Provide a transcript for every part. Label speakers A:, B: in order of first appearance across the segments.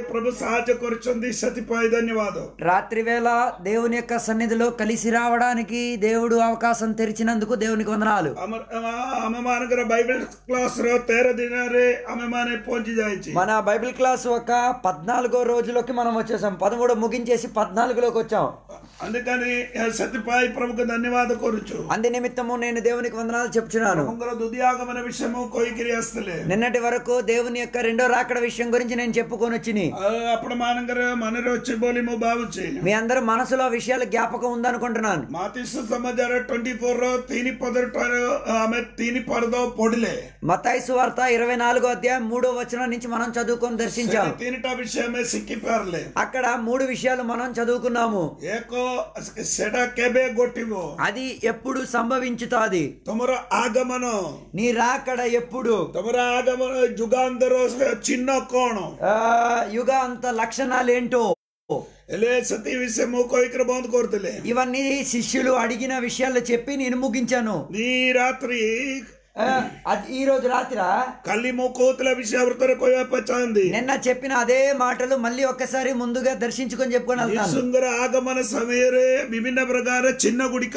A: ప్రభు ସାହାଯ୍ୟ କରିଛନ୍ତି ସେଥିପାଇଁ ଧନ୍ୟବାଦ
B: రాత్రి వేళ దేవుని యొక్క సన్నిధిలో కలిసి రావడానికి దేవుడు అవకాశం తెరిచినందుకు దేవునికి వందనాలు
A: ଆମର ଆମେ ମାନଙ୍କର ବାଇବେଲ କ୍ଲାସ ର ତେର ଦିନରେ ଆମେ ମାନେ ପହଞ୍ଚି ଯାଇଛି
B: మన బైబిల్ క్లాస్ ఒక పద్నాలుగో రోజులోకి మనం వచ్చేసాం పదమూడు ముగించేసి పద్నాలుగులోకి వచ్చాం
A: అందుకని ସେଥିପାଇଁ ప్రభుକୁ ଧନ୍ୟବାଦ କରୁଛୁ
B: అందు నిమిత్తము నేను దేవునికి వందనాలు చెప్తున్నాను
A: ପ୍ରଭୁଙ୍କର ଦୁଦିଆଗମନ ବିଷୟ ମୁଁ କହିକିରି ଆସିଥିଲେ
B: నిన్నటి వరకు దేవుని యొక్క రెండో రాకడ విషయం గురించి నేను చెప్పుకొని వచ్చిని
A: ଆପଣ ମାନଙ୍କର ମନରେ ଅଛି ବୋଲି ମୁଁ ଭାବୁଛି
B: మీ అందరూ మనసులో ఆ విషయాలు జ్ఞాపకం ఉందనుకుంటున్నాను
A: ମାତିସ ସମାଚାର ଟ୍ୱେଣ୍ଟି ଫୋର ର ତିନି ପଦ ଠାରୁ ଆମେ ତିନି ପଦ ପଢିଲେ
B: మతాయి సువార్త ఇరవై నాలుగో అధ్యాయం మూడో వచనం నుంచి మనం చదువుకొని దర్శించాం
A: ସେଠି ତିନିଟା ବିଷୟ ଆମେ ଶିଖିପାରିଲେ
B: అక్కడ మూడు విషయాలు మనం చదువుకున్నాము
A: ଏକ ସେଟା କେବେ ଗୋଟିବ
B: అది ఎప్పుడు సంభవించుతాది
A: ତମର ଆଗମନ
B: నీ రాకడ ఎప్పుడు
A: ତମର ଆଗମନ ଯୁଗାନ୍ତର ଚିହ୍ନ କଣ
B: ఆ, యుగ అంత లక్షణాలు ఏంటో
A: ହେଲେ ସେତି ବିଷୟ ମୁଁ କହିକିରି ବନ୍ଦ କରୁଥିଲେ
B: ఇవన్నీ శిష్యులు అడిగిన విషయాలు చెప్పి నేను ముగించాను
A: ଦି ରାତ୍ରି
B: ఆ, అది ఈ రోజు రాత్రి
A: କାଲି ମୁଁ କହୁଥିଲା ବିଷୟାବୃତ୍ତରେ କହିବା ପାଇଁ ଚାହାନ୍ତି
B: నిన్న చెప్పిన అదే మాటలు మళ్ళీ ఒక్కసారి ముందుగా దర్శించుకొని చెప్పుకొని వెళ్తాను
A: ଯୀଶୁଙ୍କର ଆଗମନ ସମୟରେ ବିଭିନ୍ନ ପ୍ରକାର ଚିହ୍ନ ଗୁଡିକ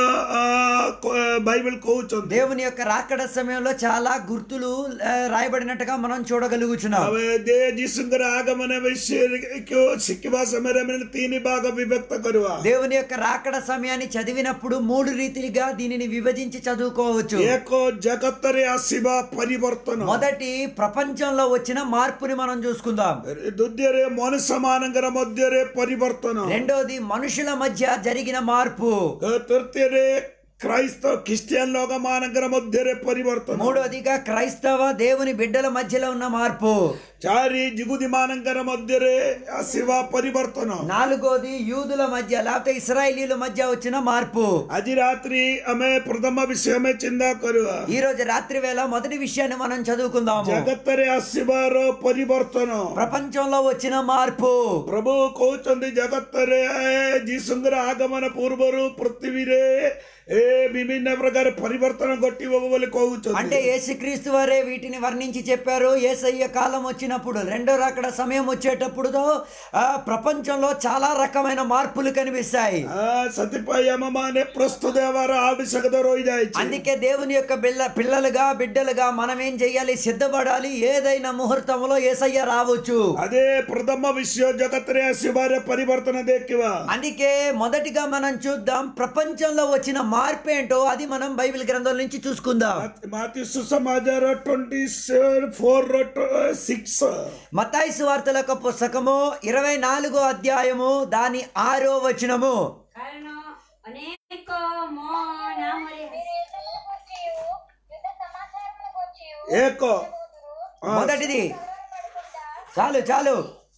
A: ବାଇବଲ କହୁଛନ୍ତି
B: దేవుని యొక్క రాకడ సమయంలో చాలా గుర్తులు ఆ, రాయబడినట్టుగా మనం చూడగలుగుతున్నాం
A: ଆମେ ଯେ ଯୀଶୁଙ୍କର ଆଗମନ ବିଷୟରେ ଶିଖିବା ସମୟରେ ଆମେ ତିନି ଭାଗ ବିଭକ୍ତ କରିବା
B: దేవుని యొక్క రాకడ సమయాన్ని చదివినప్పుడు మూడు రీతిగా దీనిని విభజించి చదువుకోవచ్చు
A: ଏକ ଜଗତରେ ଆସିବା ପରିବର୍ତ୍ତନ
B: మొదటి ప్రపంచంలో వచ్చిన మార్పుని మనం చూసుకుందాం
A: ଦ୍ୱିତୀୟରେ ମନୁଷ୍ୟ ମାନଙ୍କର ମଧ୍ୟରେ ପରିବର୍ତ୍ତନ
B: రెండోది మనుషుల మధ్య జరిగిన మార్పు
A: ତୃତୀୟରେ କ୍ରାଇସ୍ତ ଖ୍ରୀଷ୍ଟିଆନ ଲୋକ ମାନଙ୍କର ମଧ୍ୟରେ ପରିବର୍ତ୍ତନ
B: మూడోదిగా క్రైస్తవ దేవుని బిడ్డల మధ్యలో ఉన్న మార్పు
A: ଚାରି ଯୁଗୁଦୀ ମାନଙ୍କର ମଧ୍ୟରେ ଆସିବା ପରିବର୍ତ୍ତନ
B: నాలుగోది యూదుల మధ్య లేకపోతే ఇస్రాయేలీల మధ్య వచ్చిన మార్పు
A: ଆଜି ରାତ୍ରି ଆମେ ପ୍ରଥମ ବିଷୟ ଆମେ ଚିନ୍ତା କରିବା
B: ఈ రోజు రాత్రి వేళ మొదటి విషయాన్ని మనం చదువుకుందాము
A: ଜଗତରେ ଆସିବାର ପରିବର୍ତ୍ତନ
B: ప్రపంచంలో వచ్చిన మార్పు
A: ପ୍ରଭୁ କହୁଛନ୍ତି ଜଗତରେ ଯୀଶୁଙ୍କର ଆଗମନ ପୂର୍ବରୁ ପୃଥିବୀରେ ଏ ବିଭିନ୍ନ ପ୍ରକାର ପରିବର୍ତ୍ତନ ଘଟିବ ବୋଲି
B: అంటే
A: କହୁଛନ୍ତି
B: యేసుక్రీస్తు వారే వీటిని వర్ణించి చెప్పారు ఏసయ్య కాలం వచ్చినప్పుడు రెండో రాకడ సమయం వచ్చేటప్పుడు ఆ, ప్రపంచంలో చాలా రకమైన మార్పులు కనిపిస్తాయి
A: ఆ, ସେଥିପାଇଁ ଆମମାନେ ପ୍ରସ୍ତୁତ ହେବାର ଆବଶ୍ୟକତା ରହିଯାଇଛି
B: అందుకే దేవుని యొక్క బిళ్ళ పిల్లలుగా బిడ్డలుగా మనం ఏం చెయ్యాలి సిద్ధపడాలి ఏదైనా ముహూర్తంలో ఏసయ్య రావచ్చు
A: అదే ప్రథమ విషయ జగత్రే ଆସିବାର ପରିବର୍ତ୍ତନ ଦେଖିବା
B: అందుకే మొదటిగా మనం చూద్దాం ప్రపంచంలో వచ్చిన మార్పు ఏంటో అది మనం బైబిల్ గ్రంథం నుంచి చూసుకుందాం
A: మాతి సుసమాచార ట్వంటీ సెవెన్ ఫోర్ సిక్స్
B: మతాయి సువార్తల యొక్క పుస్తకము ఇరవై నాలుగో అధ్యాయము దాని ఆరో వచనము
C: କାରଣ ଅନେକ ମୋ ନାମରେ
A: ଏକ ఆ,
B: మొదటిది చాలు చాలు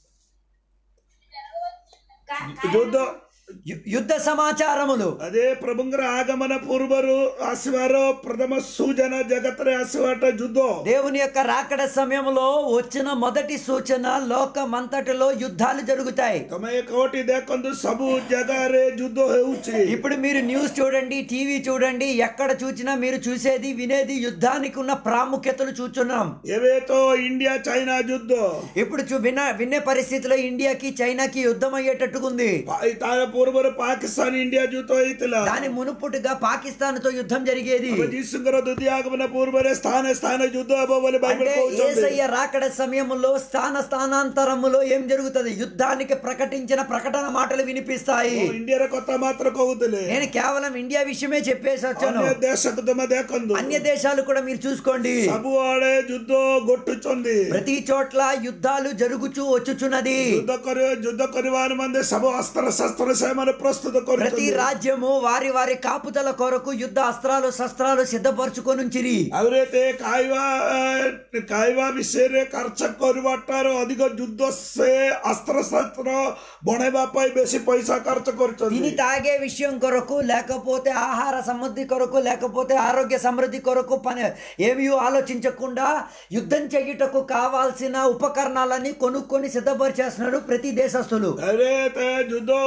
A: ଯୁଦ୍ଧ
B: యు- యుద్ధ సమాచారములు
A: అదే ప్రభుଙ୍କର ఆగమన పూర్వరు ଆସିବାର ప్రథమ సూచన జగత్ରେ ଆସିବାଟା ଯୁଦ୍ଧ
B: దేవుని యొక్క రాకడ సమయంలో వచ్చిన మొదటి సూచన లోకమంతటిలో యుద్ధాలు జరుగుతాయి
A: ତମେ କୋଉଠି ଦେଖନ୍ତୁ ସବୁ ଜାଗାରେ ଯୁଦ୍ଧ ହେଉଛି
B: ఇప్పుడు మీరు న్యూస్ చూడండి టీవీ చూడండి ఎక్కడ చూసినా మీరు చూసేది వినేది యుద్ధానికి ఉన్న ప్రాముఖ్యతలు చూస్తున్నాం
A: ଏବେ ତ ఇండియా చైనా ଯୁଦ୍ଧ
B: ఇప్పుడు చూ విన్న వినే పరిస్థితిలో ఇండియాకి చైనాకి యుద్ధం అయ్యేటట్టుకుంది
A: పా- ତାର ପୂର୍ବରୁ ପାକିସ୍ତାନ ଇଣ୍ଡିଆ ଯୁଦ୍ଧ ହେଇଥିଲା
B: దాని మునుపుటుగా పాకిస్తాన్ తో యుద్ధం జరిగేది
A: ଆମ ଯୀଶୁଙ୍କର ଦ୍ୱିତୀୟ ଆଗମନ ପୂର୍ବରେ ସ୍ଥାନ ସ୍ଥାନ ଯୁଦ୍ଧ ହେବ ବୋଲି ବାଇబଲ
B: అంటే
A: କହୁଛନ୍ତି
B: ఏసయ్య రాకడ సమయంలో స్థాన స్థానాంతరములో ఏం జరుగుతుంది యుద్ధానికి ప్రకటించిన ప్రకటన మాటలు వినిపిస్తాయి
A: ଇଣ୍ଡିଆର କଥା ମାତ୍ର କହୁଥିଲେ
B: నేను కేవలం ఇండియా విషయమే చెప్పేసి వచ్చాను
A: ଅନ୍ୟ ଦେଶକୁ ତମେ ଦେଖନ୍ତୁ
B: అన్య దేశాలు కూడా మీరు చూసుకోండి
A: ସବୁଆଡେ ଯୁଦ୍ଧ ଘଟୁଛନ୍ତି
B: ప్రతి చోట్ల యుద్ధాలు జరుగుచూ వచ్చుచున్నది
A: ଯୁଦ୍ଧ କରିବା ଯୁଦ୍ଧ କରିବା ନିମନ୍ତେ ସବୁ ଅସ୍ତ୍ର ଶସ୍ତ୍ର ସେମାନେ ପ୍ରସ୍ତୁତ
B: ప్రతి
A: କରୁଛନ୍ତି
B: రాజ్యము వారి వారి కాపుతల కొరకు యుద్ధ అస్త్రాలు శస్త్రాలు సిద్ధపరచుకొనుంచిరి
A: ଆହୁରି ଏତେ ଖାଇବା ଏ, ଖାଇବା ବିଷୟରେ ଖର୍ଚ୍ଚ କରିବା ଠାରୁ ଅଧିକ ଯୁଦ୍ଧ ସେ ଅସ୍ତ୍ର ଶସ୍ତ୍ର ବନେଇବା ପାଇଁ ବେଶୀ ପଇସା ଖର୍ଚ୍ଚ କରୁଛନ୍ତି
B: తిని తాగే విషయం కొరకు లేకపోతే ఆహార సమృద్ధి కొరకు లేకపోతే ఆరోగ్య సమృద్ధి కొరకు పని ఏమీ ఆలోచించకుండా యుద్ధం చేయుటకు కావాల్సిన ఉపకరణాలని కొనుక్కొని సిద్ధపరిచేస్తున్నారు ప్రతి దేశస్తులు
A: ଆରେ ତେ ଯୁଦ୍ଧ ବର୍ଣ୍ଣ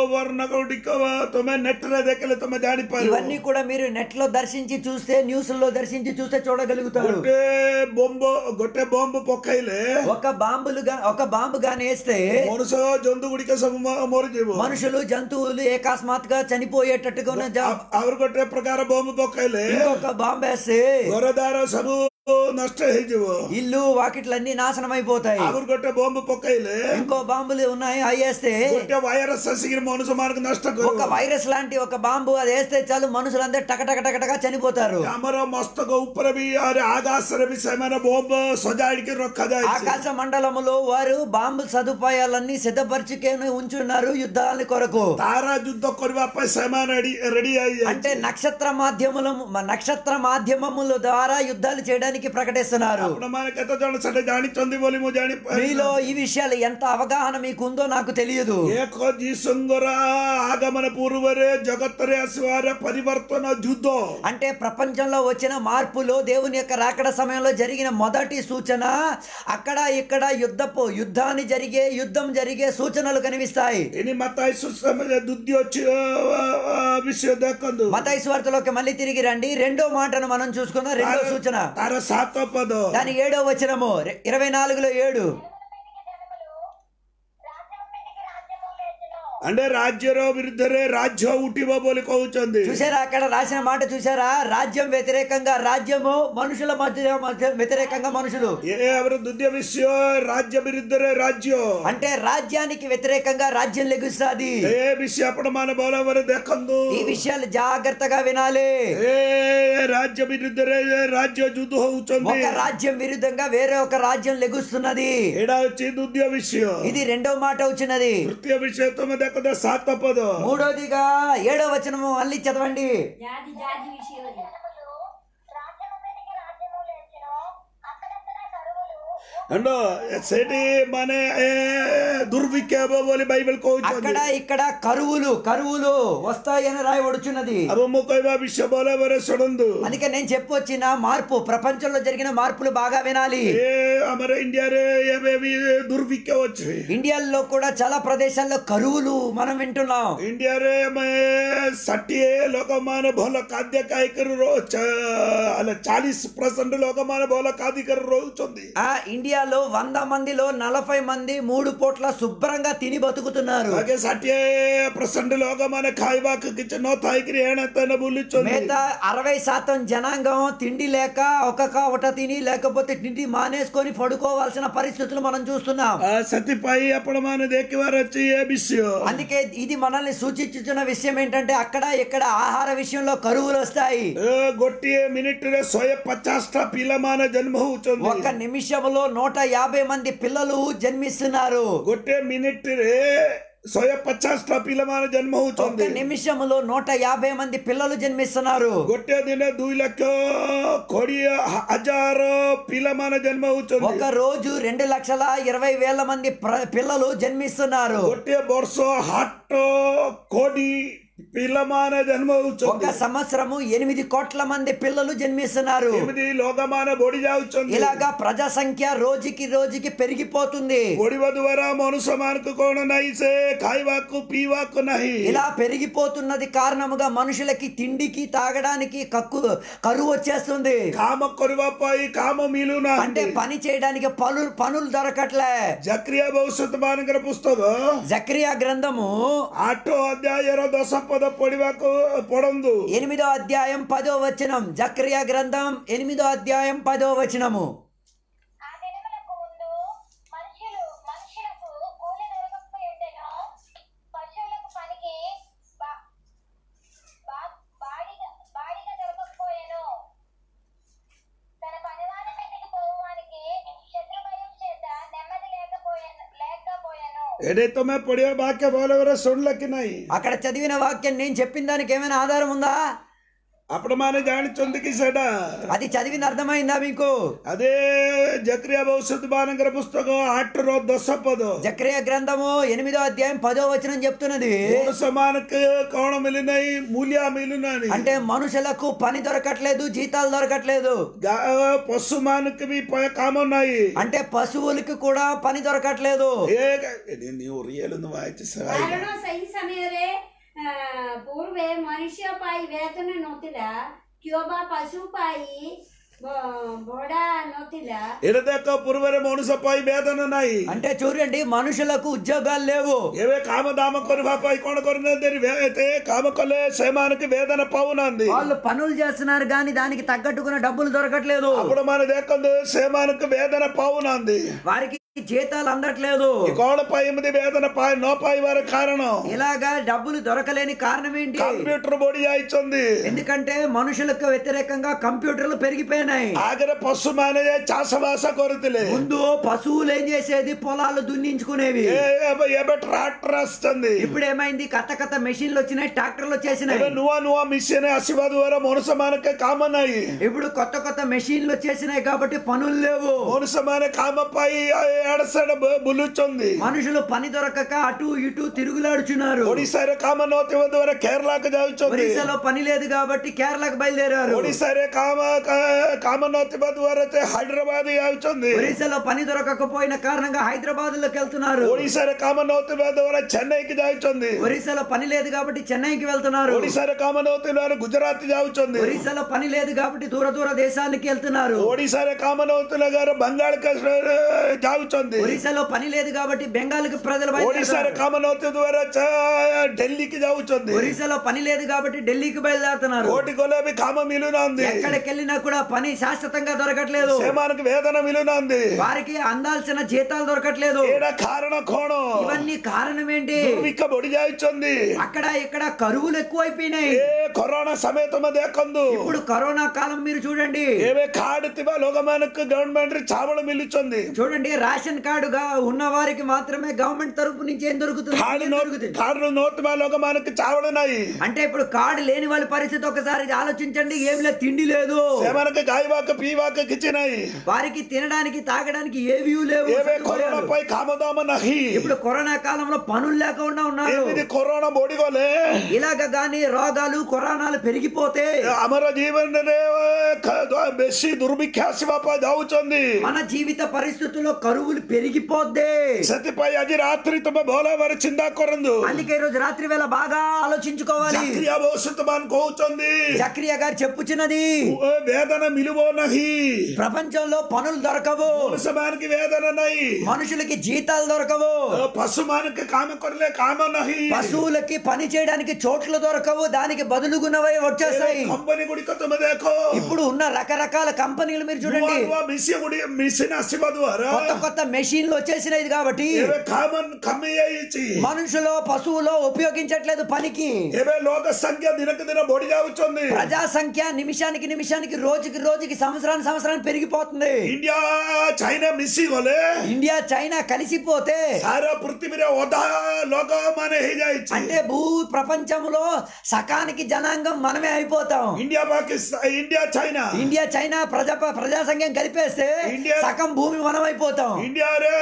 A: ଗୁଡିକ ତମେ ନେଟରେ ଦେଖିଲେ ତମେ ଜାଣିପାରିବ
B: ఇవన్నీ కూడా మీరు నెట్ లో దర్శించి చూస్తే న్యూస్ లో దర్శించి చూస్తే చూడగలుగుతారు
A: ଗୋଟେ ବୋମ୍ବ ଗୋଟେ ବମ୍ବ ପକେଇଲେ
B: ఒక బాంబులు గా- ఒక బాంబు గాని వేస్తే
A: ମଣିଷ ଜନ୍ତୁ ଗୁଡିକ ସବୁ ମ- ମରିଯିବ
B: మనుషులు జంతువులు ఏకాస్మాత్ గా చనిపోయేటట్టుగా ఉన్న జా-
A: ଆଉ- ଆହୁରି ଗୋଟେ ପ୍ରକାର ବମ୍ବ పକେଇଲେ
B: ఇంకొక బాంబు వేస్తే
A: ଘର ଦ୍ୱାର ସବୁ ନଷ୍ଟ ହେଇଯିବ
B: ఇల్లు వాకిట్లన్నీ నాశనం అయిపోతాయి
A: ଆହୁରି ଗୋଟେ ବମ୍ବ పକେଇଲେ
B: ఇంకో బాంబులు ఉన్నాయి అవి వేస్తే
A: ଗୋଟେ వైరస్ ଆସିକିରି ମଣିଷ ମାନଙ୍କୁ ନଷ୍ଟ
B: ఒక
A: କରିବ
B: వైరస్ లాంటి ఒక బాంబు అది వేస్తే చాలు మనుషులందరూ టక టక టక టక చనిపోతారు
A: ଆମର ମସ୍ତକ ଉପରେ ବି ଆରେ ଆକାଶରେ ବି ସେମାନେ ବୋମ୍ବ ସଜାଡ଼ିକି ରଖାଯାଇଛି
B: ఆకాశ మండలములో వారు బాంబు సదుపాయాలన్నీ సిద్ధపరచుకొని ఉంచున్నారు యుద్ధాల కొరకు
A: ତାରା ଯୁଦ୍ଧ କରିବା ପାଇଁ ସେମାନେ ରେଡି ରେଡି
B: అంటే
A: ହେଇଯାଇଛି
B: నక్షత్ర మాధ్యముల నక్షత్ర మాధ్యమముల ద్వారా యుద్ధాలు చేయడానికి ప్రకటిస్తున్నారు
A: ଆପଣମାନେ କେତେ ଜଣ ସେଟା ଜାଣିଛନ୍ତି ବୋଲି ମୁଁ
B: మీలో
A: ଜାଣିପାରିଲି
B: ఈ విషయాలు ఎంత అవగాహన మీకుందో నాకు తెలియదు
A: ଏକ ଯୀଶୁଙ୍କର ଆଗମନ ପୂର୍ବରେ ଜଗତରେ ଆସିବାର ପରିବର୍ତ୍ତନ ଯୁଦ୍ଧ
B: అంటే ప్రపంచంలో వచ్చిన మార్పులు దేవుని యొక్క రాకడ సమయంలో జరిగిన మొదటి సూచన అక్కడ ఇక్కడ యుద్ధపు యుద్ధాన్ని జరిగే యుద్ధం జరిగే సూచనలు కనిపిస్తాయి
A: ఇని మతాయి సుసమయ దుద్ది వచ్చి ఆ, ఆ, విషయం ଦେଖନ୍ତୁ
B: మతాయి స్వార్థలోకి మళ్ళీ తిరిగి రండి రెండో మాటను మనం చూసుకుందాం రెండో సూచన
A: ତାର ସାତ పଦ
B: దాని ఏడో వచనము రె- ఇరవై నాలుగులో ఏడు
A: అంటే రాజ్ୟର ବିରୁଦ୍ଧରେ ରାଜ୍ୟ ଉଠିବ ବୋଲି କହୁଛନ୍ତି
B: చూసారా అక్కడ రాసిన మాట చూసారా రాజ్యం వ్యతిరేకంగా రాజ్యము మనుషుల మధ్య మధ్య వ్యతిరేకంగా మనుషులు
A: ଏ ଆମର ଦ୍ୱିତୀୟ ବିଷୟ ରାଜ୍ୟ ବିରୁଦ୍ଧରେ ରାଜ୍ୟ
B: అంటే రాజ్యానికి వ్యతిరేకంగా రాజ్యం లెగుస్తుంది
A: ଏ ବିଷୟ ଆପଣ ମାନେ ଭଲ ଭାବରେ ଦେଖନ୍ତୁ
B: ఈ విషయాలు జాగ్రత్తగా వినాలి
A: ଏ ରାଜ୍ୟ ବିରୁଦ୍ଧରେ ରାଜ୍ୟ ଯୁଦ୍ଧ ହଉଛନ୍ତି
B: ఒక రాజ్యం విరుద్ధంగా వేరే ఒక రాజ్యం లెగుస్తున్నది
A: ଏଇଟା ହଉଛି ଦ୍ୱିତୀୟ ବିଷୟ
B: ఇది రెండో మాట వచ్చినది
A: ତୃତୀୟ ବିଷୟ ତମେ ଦେଖ ସାତ ପଦ
B: మూడోదిగా ఏడో వచనము మళ్ళీ చదవండి
C: జాతి జాతి విషయాలు
A: అండ్ ସେଠି ମାନେ ଏ ଦୁର୍ଭିକ୍ଷ ହେବ ବୋଲି ବାଇବେଲ କହୁଛନ୍ତି
B: అక్కడ ఇక్కడ కరువులు కరువులు వస్తాయని రాయబడుచున్నది
A: ଆଉ ମୁଁ କହିବା ବିଷୟ ଭଲ ଭାବରେ ଶୁଣନ୍ତୁ
B: అందుకే నేను చెప్పొచ్చిన మార్పు ప్రపంచంలో జరిగిన మార్పులు బాగా వినాలి
A: ଏ ଆମର ଇଣ୍ଡିଆରେ ଏବେ ବି ଦୁର୍ଭିକ୍ଷ ଅଛି
B: ఇండియాలో కూడా చాలా ప్రదేశాల్లో కరువులు మనం వింటున్నాం
A: ଇଣ୍ଡିଆରେ ଆମେ ଷାଠିଏ ଲୋକମାନେ ଭଲ ଖାଦ୍ୟ ଖାଇକରି ରହୁ- ଚା- ହେଲେ ଚାଳିଶ ପରସେଣ୍ଟ ଲୋକମାନେ ଭଲ ଖାଦ୍ୟ ରହୁଛନ୍ତି
B: ఆ ఇండియాలో వంద మందిలో నలభై మంది మూడు పూట్ల శుభ్రంగా తిని బతుకుతున్నారు
A: ବାକି ଷାଠିଏ ପରସେଣ୍ଟ ଲୋକମାନେ ଖାଇବାକୁ କିଛି ନଥାଇକିରି ଏଣେ ତେଣେ ବୁଲୁଛନ୍ତି
B: మిగతా అరవై శాతం జనాంగం తిండి లేక ఒక ఒకట తిని లేకపోతే తిండి మానేసుకొని పడుకోవాల్సిన పరిస్థితులు మనం చూస్తున్నాం
A: ଆ, ସେଥିପାଇଁ ଆପଣ ମାନେ ଦେଖିବାର ଅଛି ଏ ବିଷୟ
B: అందుకే ఇది మనల్ని సూచించుతున్న విషయం ఏంటంటే అక్కడ ఇక్కడ ఆహార విషయంలో కరువులు వస్తాయి
A: ଏ ଗୋଟିଏ ମିନିଟରେ ଶହେ ପଚାଶଟା ପିଲାମାନେ ଜନ୍ମ ହଉଛନ୍ତି
B: ఒక్క నిమిషంలో నూట యాభై మంది పిల్లలు జన్మిస్తున్నారు
A: ଗୋଟିଏ ମିନିଟରେ ଶହେ ପଚାଶଟା ପିଲାମାନେ ଜନ୍ମ
B: ఒక్క
A: ହଉଛନ୍ତି
B: నిమిషంలో నూట యాభై మంది పిల్లలు జన్మిస్తున్నారు
A: ଗୋଟିଏ ଦିନ ଦୁଇ ଲକ୍ଷ କୋଡିଏ ହଜାର ପିଲାମାନେ ଜନ୍ମ ହଉଛନ୍ତି
B: ఒక రోజు రెండు లక్షల ఇరవై వేల మంది ప్ర- పిల్లలు జన్మిస్తున్నారు
A: ଗୋଟିଏ ବର୍ଷ ହାଟ କୋଡି ପିଲାମାନେ ଜନ୍ମ
B: ఒక
A: ହଉଛନ୍ତି
B: సంవత్సరము ఎనిమిది కోట్ల మంది పిల్లలు జన్మిస్తున్నారు
A: ଏମିତି ଲୋକମାନେ ବଢି ଯାଉଛନ୍ତି
B: ఇలాగా ప్రజా సంఖ్య రోజుకి రోజుకి పెరిగిపోతుంది
A: ବଢିବା ଦ୍ୱାରା ମନୁଷ୍ୟ ମାନଙ୍କୁ କଣ ନାହିଁ ସେ ଖାଇବାକୁ ପିଇବାକୁ ନାହିଁ
B: ఇలా పెరిగిపోతున్నది కారణముగా మనుషులకి తిండికి తాగడానికి కక్కు కరువు వచ్చేస్తుంది
A: କାମ କରିବା ପାଇଁ କାମ
B: అంటే
A: ମିଳୁନାହାନ୍ତି
B: పని చేయడానికి పనులు పనులు దొరకట్లే
A: ଜାକ୍ରିୟା ଭବିଷ୍ୟତ ମାନଙ୍କର పుస్తକ
B: జక్రియా గ్రంథము
A: ଆଠ ଅଧ୍ୟାୟର ଦଶ ପଦ ପଢିବାକୁ ପଢନ୍ତୁ
B: ఎనిమిదో అధ్యాయం పదో వచనం జక్రియా గ్రంథం ఎనిమిదో అధ్యాయం పదో వచనము
D: ఆ దినములకు ముందు మనుషులు మనుషులకు కూలి దొరకకపోయిండెను పశువులకు పనికి బా- బా- బాడిగ బాడిగ దొరకకపోయెను తన పనివాని మీదకి పోవానికి శత్రుభయం చేత నెమ్మది లేకపోయెను లేకపోయెను
A: ଏଠି ତମେ ପଢିବା ବାକ୍ୟ ଭଲ ଭାବରେ ଶୁଣିଲ କି ନାହିଁ
B: అక్కడ చదివిన వాక్యం నేను చెప్పిన దానికి ఏమైనా ఆధారం ఉందా
A: ଆପଣ ମାନେ ଜାଣିଛନ୍ତି କି ସେଟା
B: అది చదివిన అర్థమైందా మీకు
A: అదే జక్రియా భవిష్యత్ ମାନଙ୍କର పుస్తକ ଆଠର ଦଶ ପଦ
B: జక్రియ గ్రంథము ఎనిమిదో అధ్యాయం పదో వచనం చెప్తున్నది
A: ମଣିଷ ମାନଙ୍କୁ କଣ ମିଳୁନାହିଁ ମୂଲ୍ୟ ମିଳୁନାହିଁ
B: అంటే మనుషులకు పని దొరకట్లేదు జీతాలు దొరకట్లేదు
A: ଗା- ପଶୁ ମାନଙ୍କୁ ବି ପ- କାମ ନାହିଁ
B: అంటే పశువులకి కూడా పని దొరకట్లేదు
A: ଏ ଏଠି ନ୍ୟୁ ରିଏଲ ନୁଆ ହେଇଛି ସେ ଭାଇ।
C: କାରଣ ସେହି ସମୟରେ ପୂର୍ବେ ମନୁଷ୍ୟ ପାଇଁ ବେତନ ନଥିଲା କିମ୍ବା ପଶୁ ପାଇଁ ଭ- ଭଡ଼ା ନଥିଲା
A: ଏଟା ଦେଖ ପୂର୍ବରେ ମଣିଷ ପାଇଁ ବେଦନ ନାହିଁ
B: అంటే చూడండి మనుషులకు ఉద్యోగాలు లేవు
A: ଏବେ କାମ ଦାମ କରିବା ପାଇଁ କଣ କରୁନାହାନ୍ତି ବେ- ଏତେ କାମ କଲେ ସେମାନଙ୍କୁ ବେଦନ ପାଉନାହାନ୍ତି
B: వాళ్ళు పనులు చేస్తున్నారు కానీ దానికి తగ్గట్టుకున్న డబ్బులు దొరకట్లేదు
A: ଆପଣ ମାନେ ଦେଖନ୍ତୁ ସେମାନଙ୍କୁ ବେଦନ ପାଉନାହାନ୍ତି
B: వారికి జీతాలు అందట్లేదు
A: ଏ କଣ ପାଇଁ ଏମିତି ବେଦନ ପାଇ ନ ପାଇବାର କାରଣ
B: ఇలాగా డబ్బులు దొరకలేని కారణం ఏంటి
A: କମ୍ପ୍ୟୁଟର ବଢି ଯାଇଛନ୍ତି
B: ఎందుకంటే మనుషులకు వ్యతిరేకంగా కంప్యూటర్లు పెరిగిపోయినాయి
A: ଆଗରେ ପଶୁମାନେ ଯାଇ ଚାଷ ବାସ କରୁଥିଲେ
B: ముందు పశువులు ఏం చేసేది పొలాలు దున్నించుకునేవి
A: ଏ- ଏବେ ଏବେ ଟ୍ରାକ୍ଟର ଆସିଛନ୍ତି
B: ఇప్పుడు ఏమైంది కథ కథ మెషిన్లు వచ్చినాయి ట్రాక్టర్లు వచ్చేసినాయి
A: ଏବେ ନୂଆ ନୂଆ ମିସିନ ଆସିବା ଦ୍ୱାରା ମଣିଷ ମାନଙ୍କ କାମ ନାହିଁ
B: ఇప్పుడు కొత్త కొత్త మెషిన్లు వచ్చేసినాయి కాబట్టి పనులు లేవు
A: ମଣିଷ ମାନେ କାମ ପାଇଁ ଏଆଡେ ସେଆଡେ ବୁ- ବୁଲୁଛନ୍ତି
B: మనుషులు పని దొరకక అటు ఇటు తిరుగులాడుచున్నారు
A: ଓଡିଶାରେ କାମ ନଥିବା ଦ୍ୱାରା କେରଳାକୁ ଯାଉଛନ୍ତି
B: ఒరిస్సాలో పని లేదు కాబట్టి కేరళకు బయలుదేరారు
A: ଓଡିଶାରେ କାମ କା- କାମ ନଥିବା ଦ୍ୱାରା ସେ ହାଇଦ୍ରାବାଦ ଯାଉଛନ୍ତି
B: ఒరిస్సాలో పని దొరకకపోయిన కారణంగా హైదరాబాద్ లోకి వెళ్తున్నారు
A: ଓଡିଶାରେ କାମ ନଥିବା ଦ୍ୱାରା చెన్నైకి ଯାଉଛନ୍ତି
B: ఒరిస్సాలో పని లేదు కాబట్టి చెన్నైకి వెళ్తున్నారు
A: ଓଡିଶାରେ କାମ ନଥିବା ଦ୍ୱାରା గుజరాత్ ଯାଉଛନ୍ତି
B: ఒరిస్సాలో పని లేదు కాబట్టి దూర దూర దేశానికి వెళ్తున్నారు
A: ଓଡିଶାରେ କାମ ନଥିଲା ଦ୍ୱାରା ବଙ୍ଗାଳକୁ ଯାଉଛନ୍ତି
B: ఒరిస్సాలో పని లేదు కాబట్టి బెంగాల్కి ప్రజలు
A: ଓଡିଶାରେ
B: బయలుదేరుతారు
A: କାମ ନଥିବା ଦ୍ୱାରା ଚ- ఢిల్లీకి ଯାଉଛନ୍ତି
B: ఒరిస్సాలో పని లేదు కాబట్టి ఢిల్లీకి బయలుదేరుతున్నారు
A: କୋଉଠି ଗଲେ ବି କାମ ମିଳୁନାହାନ୍ତି
B: ఎక్కడికి వెళ్ళినా కూడా పని శాశ్వతంగా దొరకట్లేదు
A: ସେମାନଙ୍କୁ వేదన ମିଳୁନାହାନ୍ତି
B: వారికి అందాల్సిన జీతాలు దొరకట్లేదు
A: ଏଇଟା କାରଣ କଣ
B: ఇవన్నీ కారణం ఏంటి
A: ଦୁର୍ଭିକ୍ଷ ବଢି ଯାଉଛନ୍ତି
B: అక్కడ ఇక్కడ కరువులు ఎక్కువైపోయినాయి
A: ଏ କରୋନା ସମୟ ତମେ ଦେଖନ୍ତୁ
B: ఇప్పుడు కరోనా కాలం మీరు చూడండి
A: ଏବେ କାର୍ଡ ଥିବା ଲୋକମାନଙ୍କୁ ଗଭର୍ଣ୍ଣମେଣ୍ଟରେ ଚାଉଳ ମିଳୁଛନ୍ତି
B: చూడండి రేషన్ కార్డుగా ఉన్న వారికి మాత్రమే గవర్నమెంట్ తరపు నుంచి ఏం దొరుకుతుంది
A: କାର୍ଡ
B: ఏం
A: ନ
B: దొరుకుతుంది
A: କାର୍ଡ ନଥିବା ଲୋକମାନଙ୍କୁ ଚାଉଳ ନାହିଁ
B: అంటే ఇప్పుడు కార్డు లేని వాళ్ళ పరిస్థితి ఒకసారి ఆలోచించండి ఏం లేదు తిండి లేదు
A: ସେମାନଙ୍କୁ ଖାଇବାକୁ ପିଇବାକୁ କିଛି ନାହିଁ
B: వారికి తినడానికి తాగడానికి ఏవి లేవు
A: ଏବେ କରୋନା
B: సదుపాయాలు.
A: ପାଇଁ କାମଦାମ ନାହିଁ
B: ఇప్పుడు కరోనా కాలంలో పనులు లేకుండా ఉన్నారు
A: ଏମିତି କରୋନା ବଢିଗଲେ
B: ఇలాగ గాని రోగాలు కొరానాలు పెరిగిపోతే
A: ଆମର ଜୀବନରେ ଖ- ବେଶୀ ଦୁର୍ଭିକ୍ଷ ଆସିବା ପାଇଁ ଯାଉଛନ୍ତି
B: మన జీవిత పరిస్థితుల్లో కరువులు పెరిగిపోద్ది
A: ସେଥିପାଇଁ ଆଜି ରାତ୍ରି ତମେ ଭଲ ଭାବରେ ଚିନ୍ତା କରନ୍ତୁ
B: అందుకే ఈ రోజు రాత్రి వేళ బాగా ఆలోచించుకోవాలి
A: ଚାକିରିଆ ଭବିଷ୍ୟତ ମାନ କହୁଛନ୍ତି
B: జక్రియా గారు చెప్పుచున్నది
A: "ଓ, వేదన మిలువ ନାହିଁ
B: ప్రపంచంలో పనులు దొరకవు
A: ମଣିଷମାନଙ୍କୁ వేదన ନାହିଁ
B: మనుషులకి జీతాలు దొరకవు
A: ପଶୁମାନଙ୍କୁ କାମ କରିଲେ କାମ ନାହିଁ
B: పశువులకి పని చేయడానికి చోట్లు దొరకవు దానికి బదులుగున్నవై వచ్చేస్తాయి
A: କମ୍ପାନୀ ଗୁଡ଼ିକ ତମେ ଦେଖ
B: ఇప్పుడు ఉన్న రకరకాల కంపెనీలు మీరు
A: ନୂଆ
B: చూడండి
A: ନୂଆ ମିସି ଗୁଡିକ ମିସିନ୍ ଆସିବା ଦ୍ୱାରା
B: కొత్త కొత్త మెషిన్లు వచ్చేసినాయి కాబట్టి
A: ଏବେ କାମ କମି ଯାଇଛି
B: మనుషులు పశువులు ఉపయోగించట్లేదు పనికి
A: ଏବେ ଲୋକ ସଂଖ୍ୟା ଦିନକୁ ଦିନ ବଢି ଯାଉଛନ୍ତି
B: ప్రజా సంఖ్య నిమిషానికి నిమిషానికి రోజుకి రోజుకి సంవత్సరానికి సంవత్సరానికి పెరిగిపోతుంది
A: ଇଣ୍ଡିଆ ଚାଇନା ମିଶି ଗଲେ
B: ఇండియా చైనా కలిసిపోతే
A: ସାରା ପୃଥିବୀରେ ଅଧା ଲୋକମାନେ ହେଇଯାଇଛି
B: అంటే భూ ప్రపంచంలో సకానికి జనాంగం మనమే అయిపోతాం
A: India Pakistan India China
B: India China ప్రజా ప్రజా సంఘం కలిపేస్తే
A: ఇండియా-
B: సగం భూమి మనం అయిపోతాం
A: ఇండియాରେ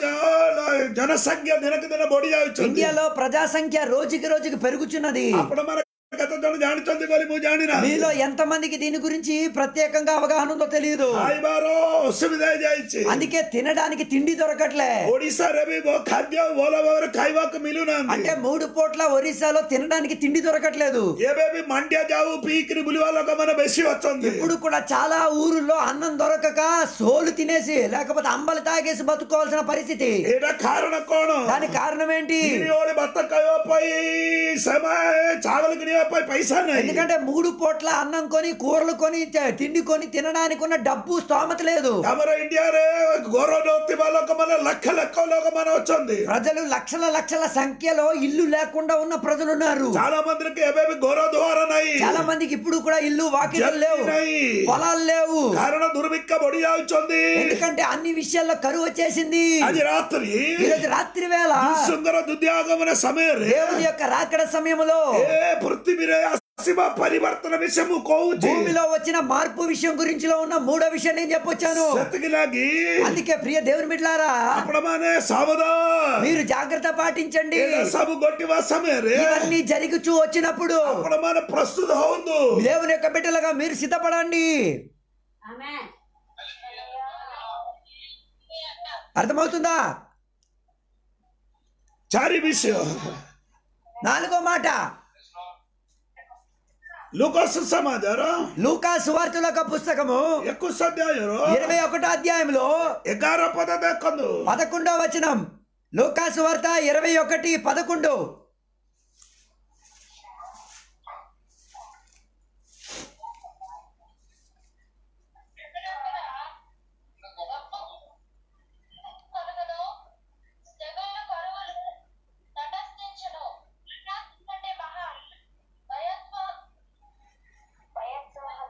A: ଜ- ଜନସଂଖ୍ୟା ଦିନକୁ ଦିନ ବଢି ଯାଉଛନ୍ତି
B: ఇండియాలో ప్రజా సంఖ్య రోజుకి రోజుకి పెరుగుచున్నది
A: ଆପଣ ମାନେ କେତେ ଜଣ ଜାଣିଛନ୍ତି ବୋଲି ମୁଁ ଜାଣିନା
B: మీలో ఎంత మందికి దీని గురించి ప్రత్యేకంగా అవగాహన ఉందో తెలియదు
A: ଖାଇବାର ଅସୁବିଧା ହେଇଯାଇଛି
B: అందుకే తినడానికి తిండి దొరకట్లే
A: ଓଡିଶାରେ ବି ବହୁ ଖାଦ୍ୟ ଭଲ ଭାବରେ ଖାଇବାକୁ ମିଳୁନାହାନ୍ତି
B: అంటే మూడు పూట్ల ఒరిస్సాలో తినడానికి తిండి దొరకట్లేదు
A: ଏବେ ବି ମାଣ୍ଡିଆ ଯାଉ ପିଇକିରି ବୁଲିବା ଲୋକମାନେ ବେଶୀ ଅଛନ୍ତି
B: ఇప్పుడు కూడా చాలా ఊరుల్లో అన్నం దొరకక సోలు తినేసి లేకపోతే అంబలి తాగేసి బతుకోవాల్సిన పరిస్థితి
A: ଏଇଟା କାରଣ କଣ
B: దానికి కారణం ఏంటి
A: ତିନି ଓଳି ଭାତ ଖାଇବା ପାଇଁ ସେମାନେ ଚାଉଳ କିଣିବା ପାଇଁ ପଇସା ନାହିଁ
B: ఎందుకంటే మూడు పూట్ల అన్నం కొని కూరలు కొని త- తిండి కొని తినడానికి ఉన్న డబ్బు స్తోమత లేదు
A: ଆମର ଇଣ୍ଡିଆରେ ଘର ନଥିବା ଲୋକମାନେ ଲକ୍ଷ ଲକ୍ଷ ଲୋକମାନେ ଅଛନ୍ତି
B: ప్రజలు లక్షల లక్షల సంఖ్యలో ఇల్లు లేకుండా ఉన్న ప్రజలు ఉన్నారు
A: చాలా మందికి ଏବେ ବି ଘର ଦୁଆର ନାହିଁ
B: చాలా మందికి ఇప్పుడు కూడా ఇల్లు వాకిలు
A: జల్దీ
B: లేవు
A: ନାହିଁ
B: పొలాలు లేవు
A: କାରଣ ଦୁର୍ଭିକ୍ଷ ବଢି ଯାଉଛନ୍ତି
B: ఎందుకంటే అన్ని విషయాల్లో కరువు వచ్చేసింది
A: ଆଜି ରାତ୍ରି
B: ఈరోజు రాత్రి వేళ
A: ସୁନ୍ଦର ଦୁଦ୍ୟାଗମନ ସମୟରେ
B: దేవుని యొక్క రాకడ సమయంలో
A: ଏ ପୃଥିବୀରେ ଆସିବା ପରିବର୍ତ୍ତନ ବିଷୟ ମୁଁ କହୁଛି
B: భూమిలో వచ్చిన మార్పు విషయం గురించిలో ఉన్న మూడో విషయం నేను చెప్పొచ్చాను
A: ସେତିକି ଲାଗି
B: అందుకే ప్రియ దేవుని బిడ్లారా
A: ଆପଣ ମାନେ ସାବଧାନ
B: మీరు జాగ్రత్త పాటించండి
A: ଏଇଟା ସବୁ ଘଟିବା ସମୟରେ
B: ఇవన్నీ జరుగుచూ వచ్చినప్పుడు
A: ଆପଣ ମାନେ ପ୍ରସ୍ତୁତ ହୁଅନ୍ତୁ
B: దేవుని యొక్క బిడ్డలుగా మీరు సిద్ధపడండి
C: Amen.
B: అర్థమవుతుందా
A: ଚାରି ବିଷୟ
B: నాలుగో మాట
A: ಲೂಕಾಸ್ ಸಮಾಚಾರ
B: లూకా సువార్తల యొక్క పుస్తకము
A: ಎಕ್ಕುಸ್ ಅಧ್ಯಾಯರು
B: ఇరవై ఒకటో అధ్యాయంలో
A: ಎಗಾರ ಪದ ದೇಕೊಂದು
B: పదకొండో వచనం లూకా సువార్త ఇరవై ఒకటి పదకొండు
D: కలుగును తెగుళ్ళు కరువులు తటస్థించును అంటే మహా భయత్వ భయత్వహత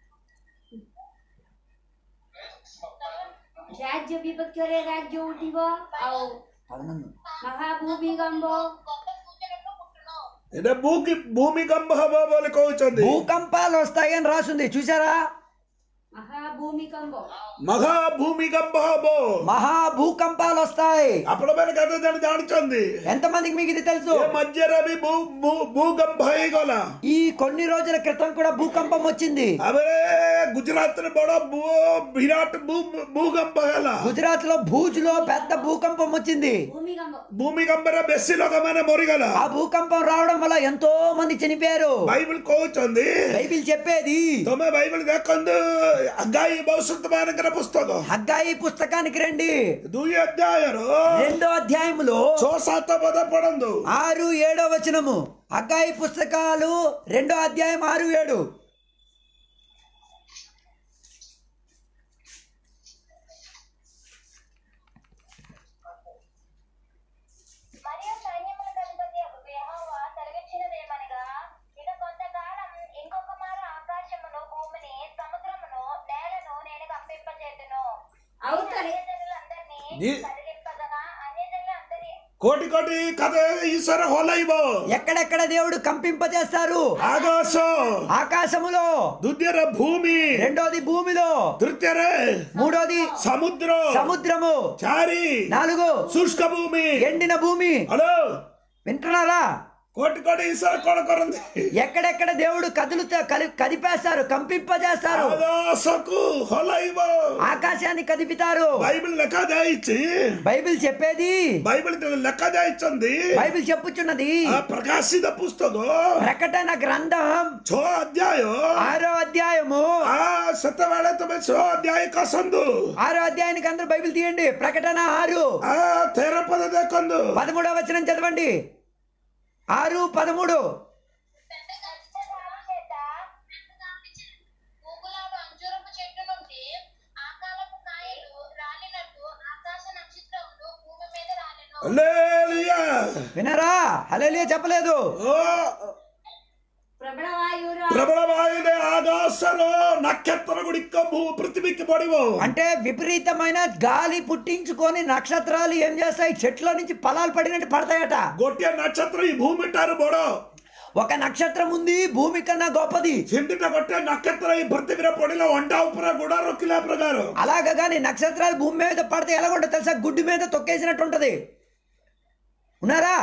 C: ରାଜ୍ୟ ବିପକ୍ଷରେ ରାଜ୍ୟ ଉଠିବ ଆଉ ମହାଭୂମିକମ୍ପ
D: కొత్త సూచనలు పుట్టును
A: ಇದು ಭೂಕಿ ಭೂಮಿಕಂಪ ಹಬ ಬೋಲಿ ಕହୁଛନ୍ତି
B: భూకంపాలు వస్తాయని రాసుంది చూసారా
C: ମହାଭୂମିକମ୍ପ
A: ମହା ଭୂମିକମ୍ପ ହବ
B: మహా భూకంపాలు వస్తాయి
A: ଆପଣ ମାନେ କେତେ ଜଣ ଜାଣିଛନ୍ତି
B: ఎంతమందికి మీకు ఇది తెలుసు
A: ଏ ମଝିରେ ବି ଭୂ ଭୂ- ଭୂକମ୍ପ ହେଇଗଲା
B: ఈ కొన్ని రోజుల క్రితం కూడా భూకంపం వచ్చింది
A: ତାପରେ ଗୁଜରାଟରେ ବଡ ଭୂ- ବିରାଟ ଭୂ- ଭୂକମ୍ପ ହେଲା
B: గుజరాత్ లో భూజ్ లో పెద్ద భూకంపం వచ్చింది
C: ଭୂମିକମ୍ପ
A: ଭୂମିକମ୍ପରେ ବେଶୀ ଲୋକମାନେ ମରିଗଲା
B: ఆ భూకంపం రావడం వల్ల ఎంతో మంది చనిపోయారు
A: ବାଇବଲ କହୁଛନ୍ତି
B: బైబిల్ చెప్పేది
A: ତମେ ବାଇବଲ ଦେଖନ୍ତୁ ଗାଈ ଭବିଷ୍ୟତ ମାନଙ୍କର పుస్తକ
B: హగ్గాయి పుస్తకానికి రండి
A: ଦୁଇ ଅଧ୍ୟାୟର
B: రెండో అధ్యాయములో
A: ଛଅ ସାତ ପଦ ପଢନ୍ତୁ
B: ఆరు ఏడో వచనము హగ్గాయి పుస్తకాలు రెండో అధ్యాయం ఆరు ఏడు
D: మరియు సైన్యముల అధిపతి యెహోవా సెలవిచ్చినదేమనగా ఇక కొంతకాలం ఇంకొక మారు ఆకాశమును భూమిని సముద్రమును నేలను నేను కంపింపజేతును
C: అవుతారు.
D: అన్యజనులందరినీ
A: నీ-
D: కదిలింపగగా అన్యజనులందరి
A: కోటి కోటి కథ ఈశ్వర హోలైବ
B: ఎక్కడెక్కడ దేవుడు కంపింపజేస్తారు
A: ఆకాଶ
B: ఆకాశములో
A: ଦ୍ୱିତୀୟରେ ଭୂମି
B: రెండోది భూమిలో
A: ତୃତୀୟରେ
B: మూడోది
A: ସମୁଦ୍ର
B: సముద్రము
A: ଚାରି
B: నాలుగు
A: ଶୁଷ୍କ ଭୂମି
B: ఎండిన భూమి
A: ହ୍ୟାଲୋ
B: వింటున్నారా
A: କୋଟି କୋଟି ଈଶ୍ୱର କଣ କରନ୍ତି
B: ఎక్కడెక్కడ దేవుడు కదులుతా కలి- కదిపేస్తారు కంపింపజేస్తారు
A: ଆକାଶକୁ ହଲାଇବ
B: ఆకాశాన్ని కదిపితారు
A: ବାଇବଲ ଲେଖା ଯାଇଛି
B: బైబిల్ చెప్పేది
A: ବାଇବଲ ଲେଖା ଯାଇଛନ୍ତି
B: బైబిల్ చెప్పుచున్నది
A: ఆ ప్రకాశిత పుస్తକ
B: ప్రకటన గ్రంథం
A: ଛଅ ଅଧ୍ୟାୟ
B: ఆరో అధ్యాయము
A: ఆ ସେତେବେଳେ ତମେ ଛଅ ଅଧ୍ୟାୟ କସନ୍ତୁ
B: ఆరో అధ్యాయానికి అందరూ బైబిల్ తీయండి ప్రకటన ఆరు
A: ఆ ତେର ପଦ ଦେଖନ୍ତୁ
B: పదమూడవ వచనం చదవండి ఆరు పదమూడు
D: పెద్ద గర్జన చేత ఊగులాడు అంజూరపు చెట్టు నుండి ఆకాలపు కాయలు రాలినట్టు ఆకాశ నక్షత్రములు భూమి మీద రాలెను
A: హల్లెలూయా
B: వినరా హలేలియా చెప్పలేదు
A: ఓ
C: ପ୍ରବଳ ବାୟୁର
A: ପ୍ରବଳ ବାୟୁରେ ଆକାଶର ନକ୍ଷତ୍ର ଗୁଡ଼ିକ ଭୂ ପୃଥିବୀକି ପଡ଼ିବ
B: అంటే విపరీతమైన గాలి పుట్టించుకొని నక్షత్రాలు ఏం చేస్తాయి చెట్ల నుంచి ఫలాలు పడినట్టు పడతాయట
A: ଗୋଟିଏ ନକ୍ଷତ୍ର ଏଇ ଭୂମି ଠାରୁ ବଡ
B: ఒక నక్షత్రం ఉంది భూమి కన్నా గొప్పది
A: ସେମିତିଟା ଗୋଟେ ନକ୍ଷତ୍ର ଏଇ ପୃଥିବୀରେ ପଡିଲେ ଅଣ୍ଡା ଉପରେ ଗୋଡ ରଖିଲା ପ୍ରକାର
B: అలాగ కానీ నక్షత్రాలు భూమి మీద పడితే ఎలా ఉంటుందో తెలుసా గుడ్డు మీద తొక్కేసినట్టు ఉంటది ఉన్నారా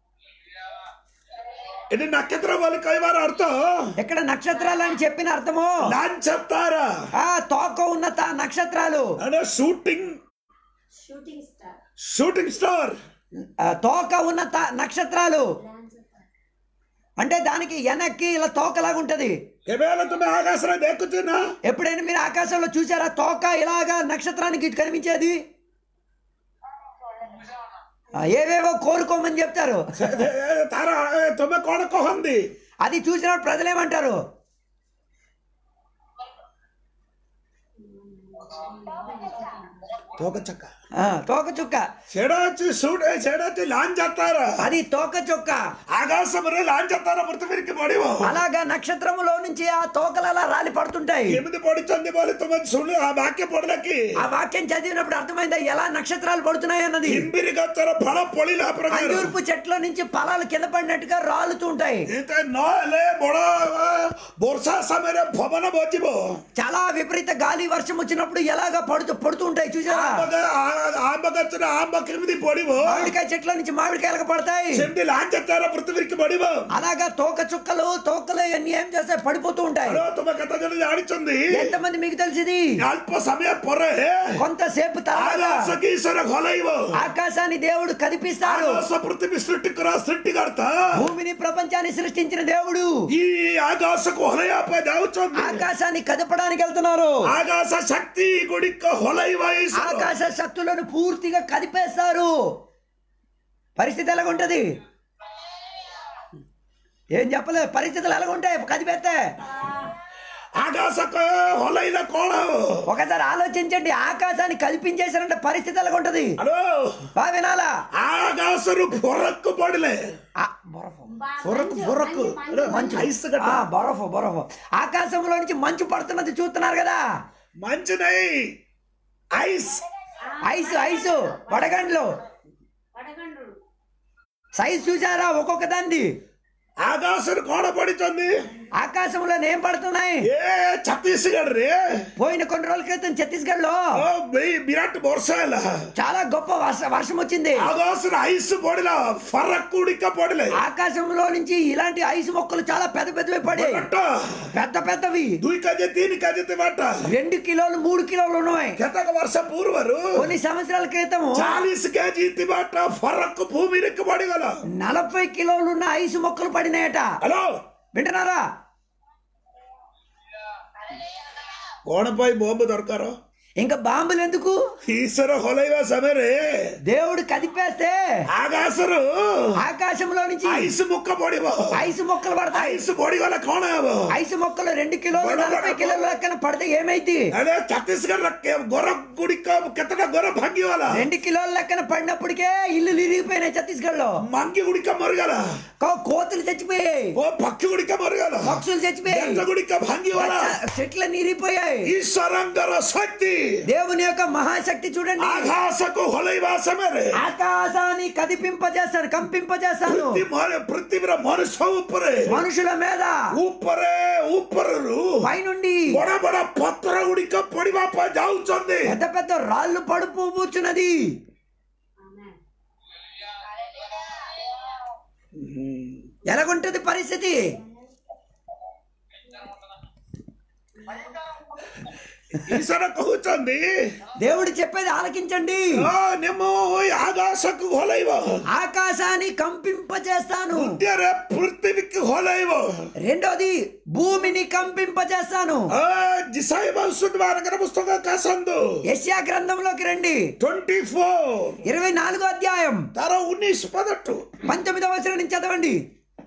A: ଏଠି ନକ୍ଷତ୍ର ବୋଲି କହିବାର ଅର୍ଥ
B: ఇక్కడ నక్షత్రాలు అని చెప్పిన అర్థము
A: ଲାଞ୍ଚ ତାରା
B: ఆ తోక ఉన్న తా నక్షత్రాలు
A: అంటే shooting
C: shooting star
A: shooting star
B: ఆ, తోక ఉన్న తా- నక్షత్రాలు అంటే దానికి వెనక్కి ఇలా తోకలాగా ఉంటది
A: କେବେ ହେଲେ ତୁମେ ଆକାଶରେ ଦେଖୁଛୁ ନା
B: ఎప్పుడైనా మీరు ఆకాశంలో చూసారా తోక ఇలాగా నక్షత్రానికి ఇటు కనిపించేది ఆ, ఏవేవో కోరుకోమని చెప్తారు
A: ସେ- ଏ- ତାର ଏ, ତୁମେ କଣ କହନ୍ତି
B: అది చూసినప్పుడు ప్రజలు ఏమంటారు
A: ତୋକ ଚକା
B: ఆ, తోక చుక్క
A: ସେଟା ଅଛି ସୁଟ ସେଟା ଅଛି ଲାଞ୍ଚ ତାର
B: అది తోక చుక్క
A: ଆକାଶରେ ଲାଞ୍ଚ ତାର ପୃଥିବୀକି ପଡିବ
B: అలాగా నక్షత్రములో నుంచి ఆ తోకలు అలా రాలి పడుతుంటాయి
A: କେମିତି ପଢିଛନ୍ତି ବୋଲି ତୁମେ ଶୁଣି ఆ ବାକ୍ୟ ପଢିଲା କି
B: ఆ వాక్యం చదివినప్పుడు అర్థమైందా ఎలా నక్షత్రాలు పడుతున్నాయి అన్నది
A: కింబిరి గచ్చର ଫଳ ପଳିଲା ପ୍ରକାର
B: అంజూర్పు చెట్ల నుంచి ఫలాలు కింద పడినట్టుగా రాలుతూ ఉంటాయి
A: ଏତେ ନହେଲେ ବଡ ଅ, ବର୍ଷା ସମୟରେ ପବନ ବଜିବ
B: చాలా విపరీత గాలి వర్షం వచ్చినప్పుడు ఎలాగా పడుతూ పడుతూ ఉంటాయి చూసారా
A: ଆଗ- ଆ- ఆంబ గచ్చిన ఆంబ కిమిది పొడివో
B: మామిడికాయ చెట్ల నుంచి మామిడికాయలకు పడతాయి
A: సెంటి లాంచారా పృథ్వీకి పొడివో
B: అలాగా తోక చుక్కలు తోకలు ఇవన్నీ ఏం చేస్తాయి పడిపోతూ ఉంటాయి
A: హలో తుమ కథ జన ఆడిచుంది
B: ఎంతమంది మీకు తెలిసింది
A: అల్ప సమయ పొరే
B: కొంతసేపు తర్వాత
A: ఆకాశకి ఈశ్వర కొలైవో
B: ఆకాశాన్ని దేవుడు కదిపిస్తాడు
A: ఆకాశ పృథ్వీ సృష్టికర సృష్టికర్త
B: భూమిని ప్రపంచాన్ని సృష్టించిన దేవుడు
A: ఈ ఆకాశకు ಹೊಲೆಯಪ್ಪ ಜಾವುಚೊಂದು
B: ఆకాశాన్ని కదపడానికి వెళ్తున్నారు
A: ಆಕಾಶ ಶಕ್ತಿ ಗುಡಿಕ ಹೊಲೈವ ಈಶ್ವರ.
B: ఆకాశ శక్తులను పూర్తిగా కదిపేస్తారు పరిస్థితి ఎలాగుంటది ఏం చెప్పలేదు పరిస్థితులు ఎలాగుంటాయి కదిపేస్తే
A: ఆకాశకు ಹೊಲೈದ ಕೋಣ
B: ఒకసారి ఆలోచించండి ఆకాశాన్ని కల్పించేసారంటే పరిస్థితి ఎలాగుంటది
A: ಹಲೋ
B: బాగా వినాలా
A: ఆకాశరు పొరకు పడలే
B: ఆ, బరఫు.
C: బా-
A: పొరకు
C: మంచు,
A: పొరకు
C: మంచు, మంచు.
A: ఐస్ గట్ట
B: ఆ, బరఫు బరఫు ఆకాశంలో నుంచి మంచు పడుతున్నది చూస్తున్నారు కదా
A: మంచునై ఐస్
B: ఐసు ఐసు వడగండ్లు
C: వడగండ్రు
B: సైజ్ చూసారా ఒక్కొక్క దాన్ని
A: ఆకాశరు కోణ పడుతుంది
B: ఆకాశంలో ఏం పడుతున్నాయి
A: ఏ ఛత్తీస్గఢ్ రే
B: పోయిన కొన్ని రోజుల క్రితం ఛత్తీస్గఢ్ లో
A: ఓ, బి- బిరాట్ వర్ష ಇಲ್ಲ
B: చాలా గొప్ప వర్ష వర్షం వచ్చింది
A: ఆకాశరు ఐస్ పడిల ఫరక్ కుడిక పడలే
B: ఆకాశంలో నుంచి ఇలాంటి ఐస్ మొక్కలు చాలా పెద్ద పెద్దవి పడి
A: ಬಟ್
B: పెద్ద పెద్దవి
A: ದುಯ್ ಕಜೆ ತೀನ್ ಕಜೆ ಬಟ್
B: రెండు కిలోలు మూడు కిలోలు ఉన్నాయి
A: ಕೆತಕ ವರ್ಷ ಪೂರ್ವರು
B: కొన్ని సంవత్సరాల క్రితం
A: చాలీస్ కేజీ ఇత్తి బాట ఫరక్ భూమి రెక్కి పడిగల
B: నలభై కిలోలు ఉన్న ఐస్ మొక్కలు పడినాయట
A: హలో
B: వింటున్నారా
A: కోణపై బాంబు దొరకారు
B: ఇంకా బాంబులు ఎందుకు
A: ఈశ్వర ಹೊಲೈವ సమరే
B: దేవుడు కదిపేస్తే
A: ఆకాశరు
B: ఆకాశంలో నుంచి
A: ఐస్ ముక్క పొడివ
B: ఐస్ మొక్కలు పడతాయి
A: ఐస్ పొడిగల కోణ
B: ఐస్ మొక్కలు రెండు కిలోలు నలభై కిలోల లెక్కన పడితే ఏమైంది
A: అదే ఛత్తీస్గఢ్ రక్కే గొర్ర గుడిక కెత్తట గొర్ర భంగివల
B: రెండు కిలోల లెక్కన పడినప్పటికే ఇల్లు ఇరిగిపోయినాయి ఛత్తీస్గఢ్ లో
A: మంగి గుడిక మరుగల
B: కో- కోతులు చచ్చిపోయాయి
A: ఓ పక్షి గుడిక మరుగల
B: పక్షులు చచ్చిపోయాయి
A: ఎంత గుడిక భంగివల
B: చెట్లన్నీ ఇరిగిపోయాయి
A: ఈశ్వరంగర శక్తి
B: దేవుని యొక్క మహాశక్తి చూడండి
A: ఆకాశకు ಹೊಲೈವ ಸಮರೆ
B: ఆకాశాన్ని కదిపింపజేస్తాను కంపింపజేస్తాను
A: ಪೃಥ್ವಿ ಮಾರೆ ಪೃಥ್ವಿರ ಮನುಷ್ಯ ಉಪ್ಪರೆ
B: మనుషుల మీద
A: ಉಪ್ಪರೆ ಉಪ್ಪರರು
B: పైనుండి
A: ಬಡ ಬಡ ಪತ್ರ ಗುಡಿಕ ಪಡಿಬಾಪ ಜಾವುಚಂದಿ
B: పెద్ద పెద్ద రాళ్ళు పడుపు కూర్చున్నది
C: ఆమేన్.
B: ఎలాగుంటది పరిస్థితి
A: ಈಶ್ವರ ಕಹುಚಂದಿ
B: దేవుడు చెప్పేది ఆలకించండి
A: ಆ, ನಿಮ್ಮ ಈ ಆಕಾಶಕ್ಕೆ ಹೊಲೈವ
B: ఆకాశాన్ని కంపింపజేస్తాను
A: ಉದ್ಯರ ಪೃಥ್ವಿಕ್ಕೆ ಹೊಲೈವ
B: రెండోది భూమిని కంపింపజేస్తాను
A: ಆ ಜಿಸಾಯಿ ಭವಿಷ್ಯದ ವಾರಕರ ಪುಸ್ತಕ ಕಾಸಂದು
B: యెషయా గ్రంథంలోకి రండి
A: ಟ್ವೆಂಟಿ ಫೋರ್
B: ఇరవై నాలుగో అధ్యాయం
A: ತರ ಉನ್ನೀಸ್ ಪದಟ್ಟು
B: పంతొమ్మిదవ వచనం నుంచి చదవండి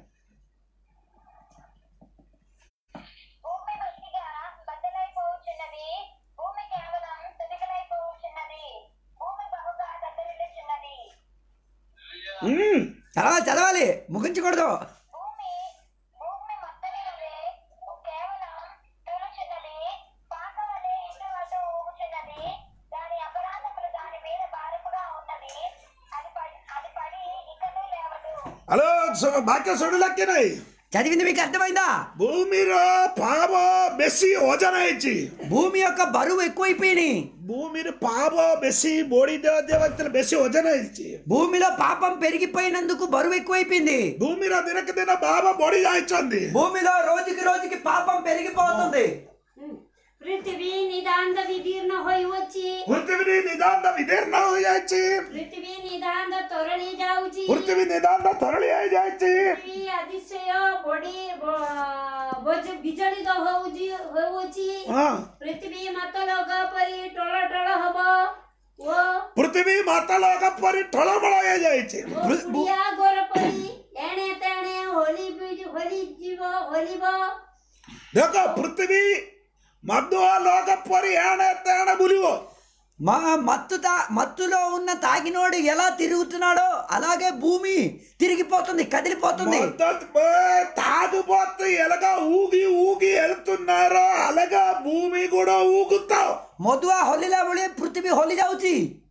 D: భూమి గట్టిగా బద్దలైపోవచ్చున్నది భూమి కేవలం తుదికలైపోవచ్చున్నది భూమి బహుగా దద్దరిల్లుచున్నది
A: ಹ್ಮ್
B: తర్వాత చదవాలి ముగించకూడదు
D: భూమి భూమి మొత్తని వలె కేవలం తూలుచున్నది పాక వలె ఇటు అటు ఊగుచున్నది దాని అపరాధములు దాని మీద భారముగా ఉన్నది అది పడి అది పడి ఇకను లేవదు
A: ಹಲೋ ಬಾಕ್ಯ ಸುಡಲಕ್ಕೆನೈ
B: చదివింది మీకు అర్థమైందా
A: ಭೂಮಿರ ಪಾಪ ಬೆಸಿ ಓಜನ ಹೆಚ್ಚಿ
B: భూమి యొక్క బరువు ఎక్కువైపోయినాయి
A: ಭೂಮಿರ ಪಾಪ ಬೆಸಿ ಬೋಡಿ ದೇವ ದೇವತೆల ಬೆಸಿ ಓಜನ ಹೆಚ್ಚಿ
B: భూమిలో పాపం పెరిగిపోయినందుకు బరువు ఎక్కువైపోయింది
A: ಭೂಮಿರ ದಿನಕ್ಕೆ ದಿನ ಬಾಬಾ ಬೋಡಿ ಆಯ್ಚಂದಿ
B: భూమిలో రోజుకి రోజుకి పాపం పెరిగిపోతుంది
C: ಹ್ಮ್. ಪೃಥ್ವಿ ನಿಧಾನದ ವಿದೀರ್ಣ ಹೋಯ್ವಚ್ಚಿ
A: ಪೃಥ್ವಿ ನಿಧಾನ ವಿದೀರ್ಣ ಹೋಯಾಚಿ
C: ಪೃಥ್ವಿ ನಿಧಾನದ ತೊರಳಿ ಜಾವುಚಿ
A: ಪೃಥ್ವಿ ನಿಧಾನ ತರಳಿ ಆಯ್ಚಾಚಿ
C: ಪೃಥ್ವಿ ಅತಿಶಯ ಬೊಡಿ ಬೊಜ ಬಿಜಳಿದ ಹೋವುಜಿ ಹೋವುಚಿ
A: ಹಾ
C: ಪೃಥ್ವಿ ಮತ್ತಲೋಕ ಪರಿ ಟೊಳ ಟೊಳ ಹಬ ಓ
A: ಪೃಥ್ವಿ ಮಾತಾಡೋಕ ಪರಿ ಟೊಳಮಳ ಆಯ್ಚಾಚಿ
C: ಓ ಕುಡಿಯ ಗೋರ ಪರಿ ಎಣೆ ತೆಣೆ ಹೋಲಿ ಬೀಜ ಹೋಲಿ ಜೀವ ಹೋಲಿಬ
A: ದೇಖೋ ಪೃಥ್ವಿ ಮದ್ದು ಲೋಕ ಪರಿ ಏಣೆ ತೇಣ ಬುಲಿವೋ
B: మా మత్తు తా మత్తులో ఉన్న తాగినోడు ఎలా తిరుగుతున్నాడో అలాగే భూమి తిరిగిపోతుంది కదిలిపోతుంది
A: తాగుబోతు ఎలాగ ఊగి ఊగి వెళ్తున్నారో అలాగా భూమి కూడా ఊగుతావు
B: మధుଆ ହୋଲିଲା ବେଳେ ପୃଥିବୀ ହୋଲି ଯାଉଛି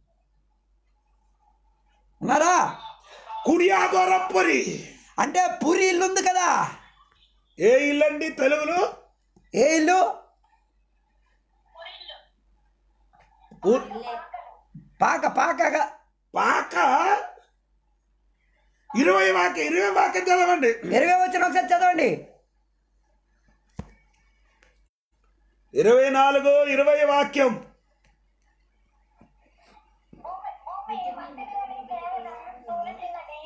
B: ఉన్నారా
A: కుడియా గొరప్పరి
B: అంటే పూరి ఇల్లు ఉంది కదా
A: ఏ ఇల్లండి తెలుగులో
B: ఏ ఇల్లు
A: ఊ-
B: పాక పాకగా
A: పాక ఇరవై వాక్యం ఇరవై వాక్యం చదవండి
B: ఇరవై వచ్చిన ఒకసారి చదవండి
A: ఇరవై నాలుగు ఇరవై వాక్యం
D: భూమి భూమి మందిరాన్ని కేవలం తోలుచున్నది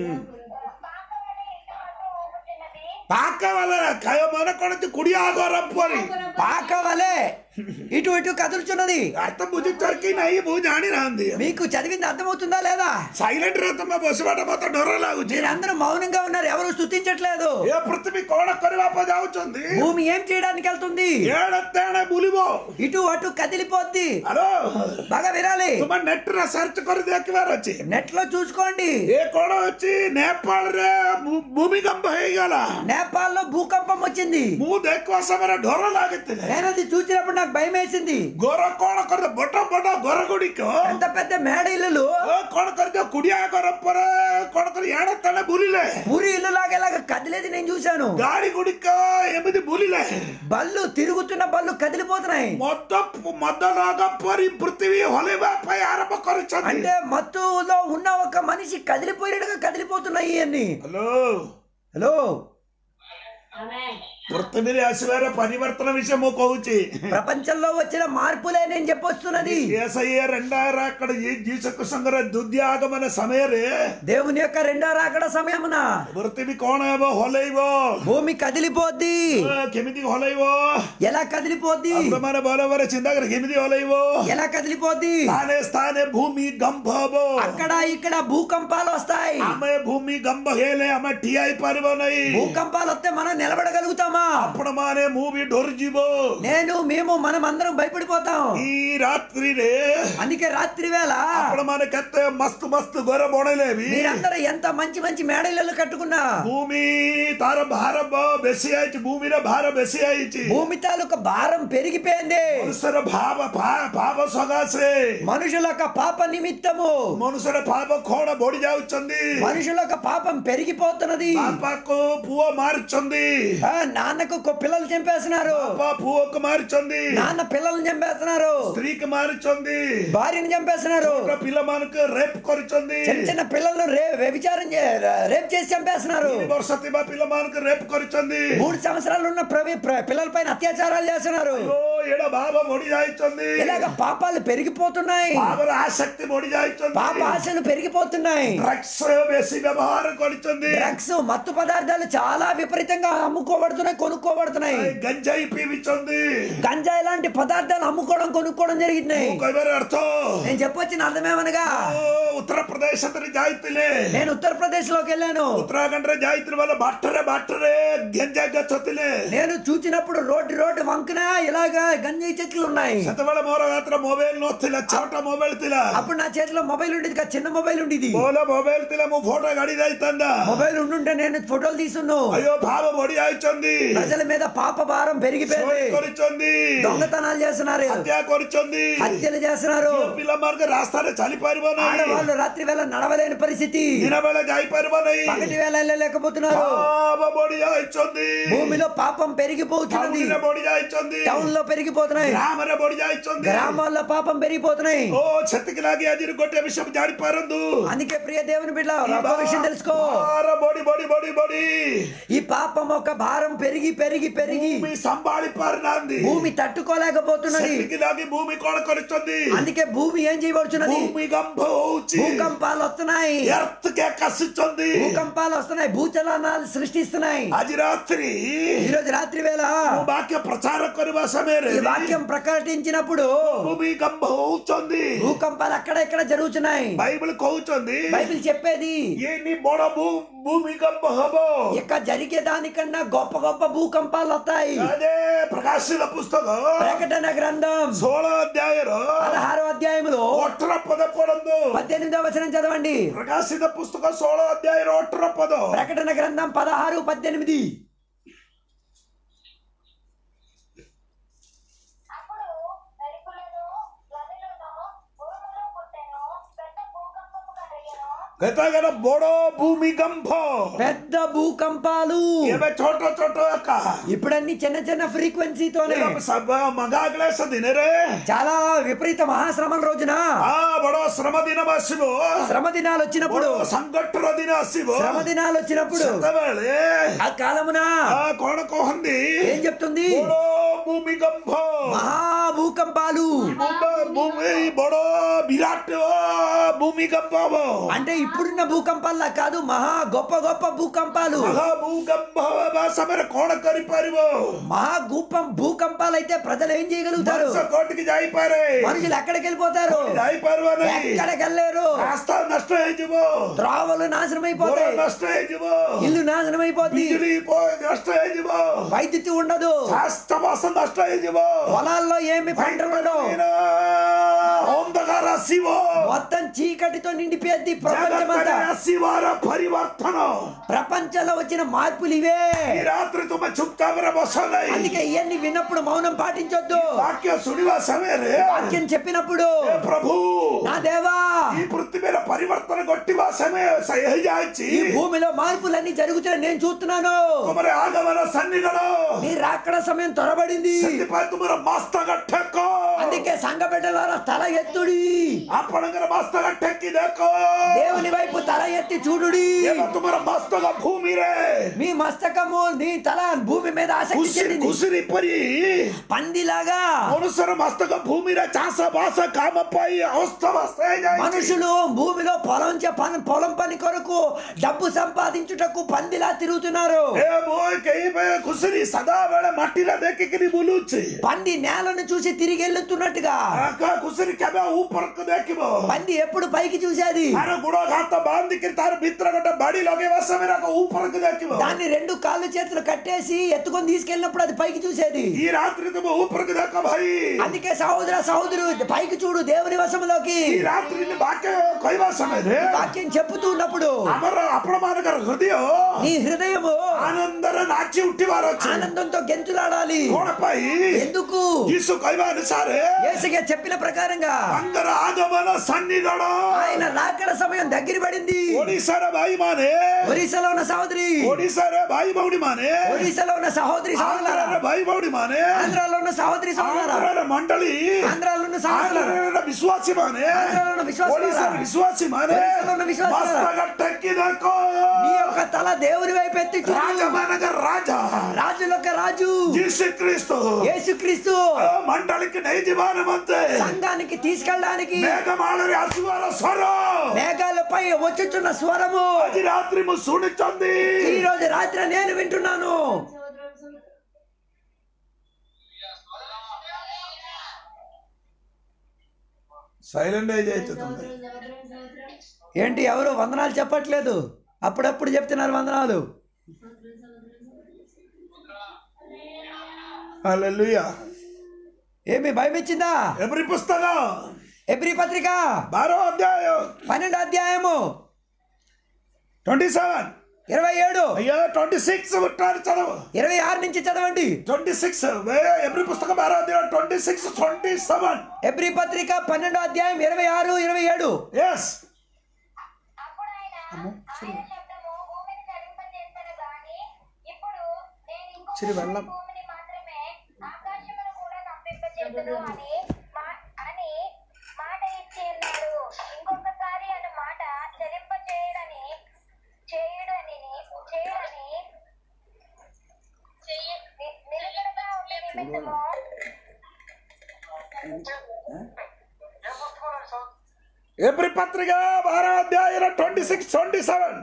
D: పాకవని ఇటు అటు ఊగుచున్నది
A: పాక వలన కయమన కొడుతు కుడి ఆగోరప్పని
B: పాక వలే ఇటు ఇటు కదులుచున్నది
A: అర్థం బుద్ధికి నయ్యి బూ జాని రాంది
B: మీకు చదివింది అర్థమవుతుందా లేదా
A: సైలెంట్ రతమ్మ బొసవాట మొత్తం డొర్ర లాగుଛି
B: మీరందరూ మౌనంగా ఉన్నారు ఎవరు స్థుతించట్లేదు
A: ఏ పృథ్వీ కోణ కొరివాప జావుచుంది
B: భూమి ఏం చేయడానికి వెళ్తుంది
A: ఏడత్తేనే బులిబో
B: ఇటు అటు కదిలిపోద్ది
A: హలో
B: బాగా వినాలి
A: ତୁମ ନେଟ ରେ ସର୍ଚ୍ଚ କରି ଦେଖିବାର ଅଛି
B: నెట్ లో చూసుకోండి
A: ଏ କଣ ଅଛି ନେପାଳରେ ଭୂ- ଭୂମିକମ୍ପ ହେଇଗଲା
B: నేపాల్ లో భూకంపం వచ్చింది
A: ମୁଁ ଦେଖିବା ସମୟରେ ଡର ଲାଗିଥିଲା
B: నేను అది చూసినప్పుడు నాకు భయం వేసింది
A: ଗୋର କଣ କରିଦ ବଡ ବଡ ଘର ଗୁଡିକ
B: ఎంత పెద్ద మేడ ఇల్లులు
A: ଓ, କଣ କରିଦିଅ କୁଡିଆ ଘର ପରେ କଣ କରି ଏଣେ ତେଣେ ବୁଲିଲେ
B: పూరి ఇల్లు లాగా ఇలాగ కదిలేది నేను చూశాను
A: ଗାଡି ଗୁଡିକ ଏମିତି ବୁଲିଲେ
B: బళ్ళు తిరుగుతున్న బళ్ళు కదిలిపోతున్నాయి
A: ମଦ ମଦ ଲଗ ପରି ପୃଥିବୀ ହଲେଇବା ପାଇଁ ଆରମ୍ଭ କରିଛନ୍ତି
B: అంటే మత్తులో ఉన్న ఒక మనిషి కదిలిపోయినట్టుగా కదిలిపోతున్నాయి అన్ని
A: ହ୍ୟାଲୋ
B: హలో
C: ఆమేన్
A: ପୃଥିବୀରେ ଆସିବାର ପରିବର୍ତ୍ତନ ବିଷୟ ମୁଁ କହୁଛି
B: ప్రపంచంలో వచ్చిన మార్పులే నేను చెప్పొస్తున్నది
A: ఏసయ్య రెండార అక్కడ ఈ జీసకృష్ణଙ୍କର ଦ୍ୱିତୀୟ ଆଗମନ ସମୟରେ
B: దేవుని యొక్క రెండో రాకడ సమయమున
A: ପୃଥିବୀ କଣ ହେବ ହଲେଇବ
B: భూమి కదిలిపోద్ది
A: ଏ, କେମିତି ହଲେଇବ
B: ఎలా కదిలిపోద్ది
A: ଆପଣମାନେ ଭଲ ଭାବରେ ଚିନ୍ତା କରି କେମିତି ହଲେଇବ
B: ఎలా కదిలిపోద్ది
A: ସ୍ଥାନେ ସ୍ଥାନେ ଭୂମି ଗମ୍ଭ ହବ
B: అక్కడ ఇక్కడ భూకంపాలు వస్తాయి
A: ଆମେ ଭୂମି ଗମ୍ଭ ହେଲେ ଆମେ ଠିଆ ହେଇପାରିବ ନାହିଁ
B: భూకంపాలు వస్తే మనం నిలబడగలుగుతామా
A: ଆପଣ ମାନେ ମୁଁ ବି ଡରିଯିବ
B: నేను మేము మనం అందరం భయపడిపోతాం
A: ఈ ରାତ୍ରିରେ
B: అందుకే రాత్రి వేళ
A: ଆପଣ ମାନେ କେତେ ମସ୍ତ ମସ୍ତ ଘର ବନେଇଲେ ବି
B: మీరందరూ ఎంత మంచి మంచి మేడలు కట్టుకున్నా
A: ଭୂମି ତାର ଭାର ବ- ବେଶୀ ଆଇଛି ଭୂମିର ଭାର ବେଶୀ ଆଇଛି
B: భూమి తాలూకు భారం పెరిగిపోయింది
A: ମନୁଷ୍ୟର ଭାବ ଭା- ଭାବ ସକାଶେ
B: మనుషుల యొక్క పాప నిమిత్తము
A: ମନୁଷ୍ୟର ଭାବ କଣ ବଢି ଯାଉଛନ୍ତି
B: మనుషుల యొక్క పాపం పెరిగిపోతున్నది
A: ବାପାକୁ ପୁଅ ମାରୁଛନ୍ତି
B: ఆ, నాన్నకు కొ- పిల్లలు చంపేస్తున్నారు
A: ବାପା ପୁଅକୁ ମାରୁଛନ୍ତି
B: నాన్న పిల్లల్ని చంపేస్తున్నారు
A: ସ୍ତ୍ରୀକୁ ମାରୁଛନ୍ତି
B: భార్యని చంపేస్తున్నారు
A: ଛୋଟ ପିଲାମାନଙ୍କୁ ରେପ୍ କରୁଛନ୍ତି
B: చిన్న చిన్న పిల్లలను రే వ్యభిచారం చే- రేప్ చేసి చంపేస్తున్నారు
A: ତିନି ବର୍ଷ ଥିବା ପିଲାମାନଙ୍କୁ ରେପ୍ କରୁଛନ୍ତି
B: మూడు సంవత్సరాలు ఉన్న ప్రవి ప్ర- పిల్లల పైన అత్యాచారాలు చేస్తున్నారు
A: ଓ ଏଇଟା ଭାବ ବଢି ଯାଇଛନ୍ତି
B: ఇలాగ పాపాలు పెరిగిపోతున్నాయి
A: ଭାବର ఆసక్తి ବଢି ଯାଇଛନ୍ତି
B: పాప ఆశలు పెరిగిపోతున్నాయి
A: ଡ୍ରଗ୍ସ ବେଶୀ ବ୍ୟବହାର କରୁଛନ୍ତି
B: డ్రగ్స్ మత్తు పదార్థాలు చాలా విపరీతంగా అమ్ముకోబడుతున్నాయి కొనుక్కోబడుతున్నాయి
A: ଗଞ୍ଜାଇ ପିଇବିଛନ୍ତି
B: గంజాయి లాంటి పదార్థాలు అమ్ముకోవడం కొనుక్కోవడం జరిగినాయి
A: ମୁଁ କହିବାର ଅର୍ଥ
B: నేను చెప్పొచ్చిన అర్థమేమనగా
A: ଓ ଉତ୍ତରପ୍ରଦେଶରେ ଯାଇଥିଲେ
B: నేను ఉత్తరప్రదేశ్ లోకి వెళ్ళాను
A: ଉତ୍ତରାଖଣ୍ଡରେ ଯାଇଥିଲେ ବୋଲେ ବାଟରେ ବାଟରେ ଗେଞ୍ଜା ଗଛ ଥିଲେ
B: నేను చూచినప్పుడు రోడ్డు రోడ్డు వంకన ఇలాగా గంజాయి చెట్లు ఉన్నాయి
A: ସେତେବେଳେ ମୋର ହାତରେ ମୋବାଇଲ ନଥିଲା ଛୋଟ ମୋବାଇଲ ଥିଲା
B: అప్పుడు నా చేతిలో మొబైల్ ఉండేది కాదు, చిన్న మొబైల్ ఉండేది
A: ଭଲ ମୋବାଇଲ ଥିଲା ମୁଁ ଫଟୋ ଗାଡି ଯାଇଥାନ୍ତା
B: మొబైల్ ఉండుంటే నేను ఫోటోలు తీసున్నాను
A: అయ్యో భావ ବଢି ଯାଇଛନ୍ତି
B: ప్రజల మీద పాప భారం పెరిగిపోయింది
A: ଚୋରି କରିଛନ୍ତି
B: దొంగతనాలు చేస్తున్నారు
A: ହତ୍ୟା କରିଛନ୍ତି
B: హత్యలు చేస్తున్నారు
A: ପିଲାମାନଙ୍କ ରାସ୍ତାରେ ଚାଲିପାରିବ ନାହିଁ
B: ఆడవాళ్ళు రాత్రి వేళ నడవలేని పరిస్థితి
A: ଦିନ ବେଳେ ଯାଇପାରିବ ନାହିଁ
B: పగటి వేళ వెళ్ళలేకపోతున్నారు
A: ପାପ ବଢି ଯାଇଛନ୍ତି
B: భూమిలో పాపం పెరిగిపోతున్నది
A: ଟାଉନରେ ବଢି ଯାଇଛନ୍ତି
B: టౌన్ లో పెరిగిపోతున్నాయి
A: ଗ୍ରାମରେ ବଢି ଯାଇଛନ୍ତି
B: గ్రామాల్లో పాపం పెరిగిపోతున్నాయి
A: ଓ ସେଥିକି ଲାଗି ଆଜି ଗୋଟେ ବିଷୟ ଜାଣିପାରନ୍ତୁ
B: అందుకే ప్రియ దేవుని బిడ్డ ఒక విషయం తెలుసుకో
A: ଭାର ବଢି ବଢି ବଢି ବଢି
B: ఈ పాపం ఒక భారం పెరిగి పెరిగి పెరిగి
A: ଭୂମି ସମ୍ଭାଳି ପାରୁନାହାନ୍ତି
B: భూమి తట్టుకోలేకపోతున్నది
A: ସେଥିକି ଲାଗି ଭୂମି କଣ କରିଛନ୍ତି
B: అందుకే భూమి ఏం చేయబడుచున్నది
A: ଭୂମିକମ୍ପ ହଉଛି
B: భూకంపాలు వస్తున్నాయి
A: ଏର୍ଥ କ୍ୟାକ୍ ଆସୁଛନ୍ତି
B: భూకంపాలు వస్తున్నాయి భూచలనాలు సృష్టిస్తున్నాయి
A: ଆଜି ରାତ୍ରି
B: ఈ రోజు రాత్రి వేళ
A: ମୁଁ ବାକ୍ୟ ପ୍ରଚାର କରିବା ସମୟରେ
B: ఈ వాక్యం ప్రకటించినప్పుడు
A: ଭୂମିକମ୍ପ ହଉଛନ୍ତି
B: భూకంపాలు అక్కడ ఇక్కడ జరుగుతున్నాయి
A: ବାଇବଲ କହୁଛନ୍ତି
B: బైబిల్ చెప్పేది
A: ଇଏନି ବଡ ଭୂ- ଭୂମିକମ୍ପ ହବ
B: ఇక జరిగే దానికన్నా గొప్ప గొప్ప భూకంపాలు వస్తాయి
A: అదే ప్రకాశిత పుస్తక
B: ప్రకటన గ్రంథం
A: ଷୋହଳ ଅଧ୍ୟାୟର
B: పదహారో అధ్యాయములో
A: ଅଠର పଦ ପଢନ୍ତୁ
B: పద్దెనిమిదో వచనం చదవండి
A: ప్రకాశిత పుస్తక ଷୋହଳ ଅଧ୍ୟାୟର ଅଠର పଦ
B: ప్రకటన గ్రంథం పదహారు పద్దెనిమిది
D: అప్పుడు మెరుపులను గనులను భూమిలో పుట్టెను పెద్ద భూకంపము కలిగెను
A: କେତେବେଳେ ବଡ ଭୂମିକମ୍ପ
B: పెద్ద భూకంపాలు
A: ଏବେ ଛୋଟ ଛୋଟ ଏକା
B: ఇప్పుడన్నీ చిన్న చిన్న ఫ్రీక్వెన్సీతోనే
A: ମଗାଗ୍ଲାସ ଦିନରେ
B: చాలా విపరీత మహాశ్రమల రోజున
A: ఆ ବଡ ଶ୍ରମ ଦିନ ଆସିବ
B: శ్రమ దినాలు వచ్చినప్పుడు
A: ବଡ ସଂକଟର ଦିନ ଆସିବ
B: శ్రమ దినాలు వచ్చినప్పుడు
A: ସେତେବେଳେ
B: ఆ కాలమున
A: ఆ କଣ କହନ୍ତି
B: ఏం చెప్తుంది
A: ବଡ ଭୂମିକମ୍ପ
B: మహా భూకంపాలు
A: ଭୂମ- ଭୂମି ବଡ ବିରାଟ ଭୂମିକମ୍ପ ହବ
B: అంటే ఇప్పుడున్న భూకంపాల్లా కాదు మహా గొప్ప గొప్ప భూకంపాలు
A: ମହାଭୂକମ୍ପ ହେବା ସମୟରେ କଣ କରିପାରିବ
B: మహా భూకం భూకంపాలు అయితే ప్రజలు ఏం చేయగలుగుతారు
A: ମଣିଷ କୋଉଠିକି ଯାଇପାରେ
B: మనుషులు ఎక్కడికి వెళ్ళిపోతారు
A: ଯାଇପାରିବ ନାହିଁ
B: ఎక్కడికి వెళ్ళలేరు
A: ରାସ୍ତା ନଷ୍ଟ ହେଇଯିବ
B: త్రోవలు నాశనం
A: ଘର
B: అయిపోతాయి
A: ନଷ୍ଟ ହେଇଯିବ
B: ఇల్లు నాశనం అయిపోద్ది
A: ବିଜୁଳି ପ- ନଷ୍ଟ ହେଇଯିବ
B: వైద్యుతి ఉండదు
A: ସ୍ୱାସ୍ଥ୍ୟ ବାସ ନଷ୍ଟ ହେଇଯିବ
B: పొలాల్లో ఏమి పంటలు ఉండవు
A: ଦିନ ଅନ୍ଧକାର ଆସିବ
B: మొత్తం చీకటితో నిండిపోద్ది
A: ଜଗତରେ
B: ప్రపంచమంతా
A: ଆସିବାର ପରିବର୍ତ୍ତନ
B: ప్రపంచంలో వచ్చిన మార్పులు ఇవే
A: ఈ ରାତ୍ରି ତୁମେ ଚୁପଚାପରେ ବସ ନାହିଁ
B: అందుకే ఇవన్నీ విన్నప్పుడు మౌనం పాటించొద్దు
A: ବାକ୍ୟ ଶୁଣିବା ସମୟରେ
B: వాక్యం చెప్పినప్పుడు
A: ହେ ପ୍ରଭୁ
B: నా దేవా
A: ఈ ପୃଥିବୀର ପରିବର୍ତ୍ତନ ଘଟିବା ସମୟ ସେ ହେଇଯାଇଛି
B: ఈ భూమిలో మార్పులన్నీ జరుగుతున్నాయి నేను చూస్తున్నాను
A: ତୁମର ଆଗମନ ସନ୍ନିଗଣ
B: నీ రాకడ సమయం త్వరబడింది
A: ସେଥିପାଇଁ ତୁମର ମସ୍ତକ ଠେକ
B: అందుకే సంఘ బిడ్డలారా తల ఎత్తుడి
A: ଆପଣଙ୍କର ମସ୍ତକ ଠେକି ଦେଖ
B: దేవుని వైపు తల ఎత్తి చూడుడి
A: ଏବେ ତୁମର ମସ୍ତକ ଭୂମିରେ
B: మీ మస్తకము నీ తల భూమి మీద ఆసక్తి
A: ଘୁଷି
B: చెందింది
A: ଘୁଷୁରି ପରି
B: పందిలాగా
A: ମନୁଷ୍ୟର ମସ୍ତକ ଭୂମିରେ ଚାଷ ବାସ କାମ ପାଇଁ ଅସ୍ତବ୍ୟସ୍ତ ହେଇଯାଇଛି
B: మనుషులు భూమిలో పొలం చే- పని పొలం పని కొరకు డబ్బు సంపాదించుటకు పందిలా తిరుగుతున్నారు
A: ଏ ମୁଁ କେହି ଘୁଷୁରି ସଦାବେଳେ ମାଟିରେ ଦେଖିକିରି ବୁଲୁଛି
B: పంది నేలను చూసి తిరిగి వెళ్తున్నట్టుగా
A: ଆଗ ଘୁଷୁରି କେବେ ଉପରକୁ ଦେଖିବ
B: పంది ఎప్పుడు పైకి చూసేది
A: ତାର ଗୁଡ ଘାତ ବାନ୍ଧିକିରି ତାର ଭିତରେ ଗୋଟେ ବାଡି ଲଗେଇବା ସମୟରେ ଆଗ ଉପରକୁ ଦେଖିବ
B: దాన్ని రెండు కాళ్ళు చేతులు కట్టేసి ఎత్తుకొని తీసుకెళ్ళినప్పుడు అది పైకి చూసేది
A: ఈ రాత్రి ତୁମେ ଉପରକୁ ଦେଖ ଭାଇ
B: అందుకే సహోదర సహోదరు పైకి చూడు దేవుని వశంలోకి
A: ఈ రాత్రి ବାକ୍ୟ କହିବା ସମୟରେ
B: వాక్యం చెప్పుతూ ఉన్నప్పుడు
A: ଆମର ଆପଣ ମାନଙ୍କର ହୃଦୟ
B: నీ హృదయము
A: ଆନନ୍ଦରେ ନାଚି ଉଠିବାର ଅଛି
B: ఆనందంతో గెంతులాడాలి
A: କଣ ପାଇଁ
B: ఎందుకు
A: ଯୀଶୁ କହିବା ଅନୁସାରେ
B: యేసుగా చెప్పిన ప్రకారంగా
A: ତାଙ୍କର ఆగమନ సన్నిగଣ
B: ఆయన రాకడ సమయం దగ్గర పడింది
A: ଓଡିଶାର ଭାଇ ମାନେ
B: ఒరిస్సాలో ఉన్న సహోదరి
A: ଓଡିଶାର ଭାଇ ଭଉଣୀ ମାନେ
B: ఒరిస్సాలో ఉన్న సహోదరి సహోదరులారా
A: ଆନ୍ଧ୍ରର ଭାଇ ଭଉଣୀ ମାନେ
B: ఆంధ్రాలో ఉన్న సహోదరి సహోదరులారా
A: ଆନ୍ଧ୍ରର ମଣ୍ଡଳୀ
B: ఆంధ్రాలో ఉన్న సహోదరులారా
A: ଆନ୍ଧ୍ରର ବିଶ୍ୱାସୀ ମାନେ
B: ఆంధ్రాలో ఉన్న విశ్వాసులారా
A: ଓଡିଶାର ବିଶ୍ୱାସୀ ମାନେ
B: ଓଡିଶାର ఉన్న విశ్వాసులారా
A: ମସ୍ତକ ଟେକି ଦେଖ
B: నీ యొక్క తల దేవుని వైపు ఎత్తి చూడు.
A: ରାଜମାନଙ୍କର ରାଜା
B: రాజులొక్క రాజు
A: ଯୀଶୁ ଖ୍ରୀଷ୍ଟ
B: యేసుక్రీస్తు
A: ମଣ୍ଡଳୀକି ନେଇଯିବା ନିମନ୍ତେ
B: సంఘానికి తీసుకెళ్ళడానికి
A: ମେଘମାଳରେ ଆସିବାର ସ୍ୱର
B: మేఘాలపై వచ్చుచున్న స్వరము
A: ଆଜି ରାତ୍ରି ମୁଁ ଶୁଣିଛନ୍ତି
B: ఈ రోజు రాత్రి నేను వింటున్నాను
A: సైలెంట్ ହେଇଯାଇଛ ତମେ
B: ఏంటి ఎవరు వందనాలు చెప్పట్లేదు అప్పుడప్పుడు చెప్తున్నారు వందనాలు
A: హల్లెలూయా
B: ఏమి భయం ఇచ్చిందా
A: ఎబ్రి పుస్తకం
B: ఎబ్రి పత్రిక
A: బారో అధ్యాయం
B: పన్నెండు అధ్యాయము
A: ట్వంటీ సెవెన్
B: ఇరవై ఏడు
A: అయ్యో ట్వంటీ సిక్స్ ఉంటారు చదవు
B: ఇరవై ఆరు నుంచి చదవండి
A: ట్వంటీ సిక్స్ ఎబ్రి పుస్తకం బారో అధ్యాయం ట్వంటీ సిక్స్ ట్వంటీ సెవెన్
B: ఎబ్రి పత్రిక పన్నెండో అధ్యాయం ఇరవై ఆరు ఇరవై ఏడు
A: ఎస్
D: అప్పుడు ఆయన ఆయన శబ్దము భూమిని చలింపజేస్తాను గాని ఇప్పుడు నేను ఇంకొక
A: చిరి వెళ్ళం.
D: భూమిని మాత్రమే ఆకాశమును కూడా కంపింపజేతును అని మా- అని మాట ఇచ్చి ఉన్నాడు ఇంకొకసారి అన్న మాట చలింప చేయడని చేయుడని చేయడని ని- నిలకడగా ఉండే నిమిత్తము
A: ఎబ్రి పత్రిక బారో అధ్యాయం ట్వంటీ సిక్స్ ట్వంటీ సెవెన్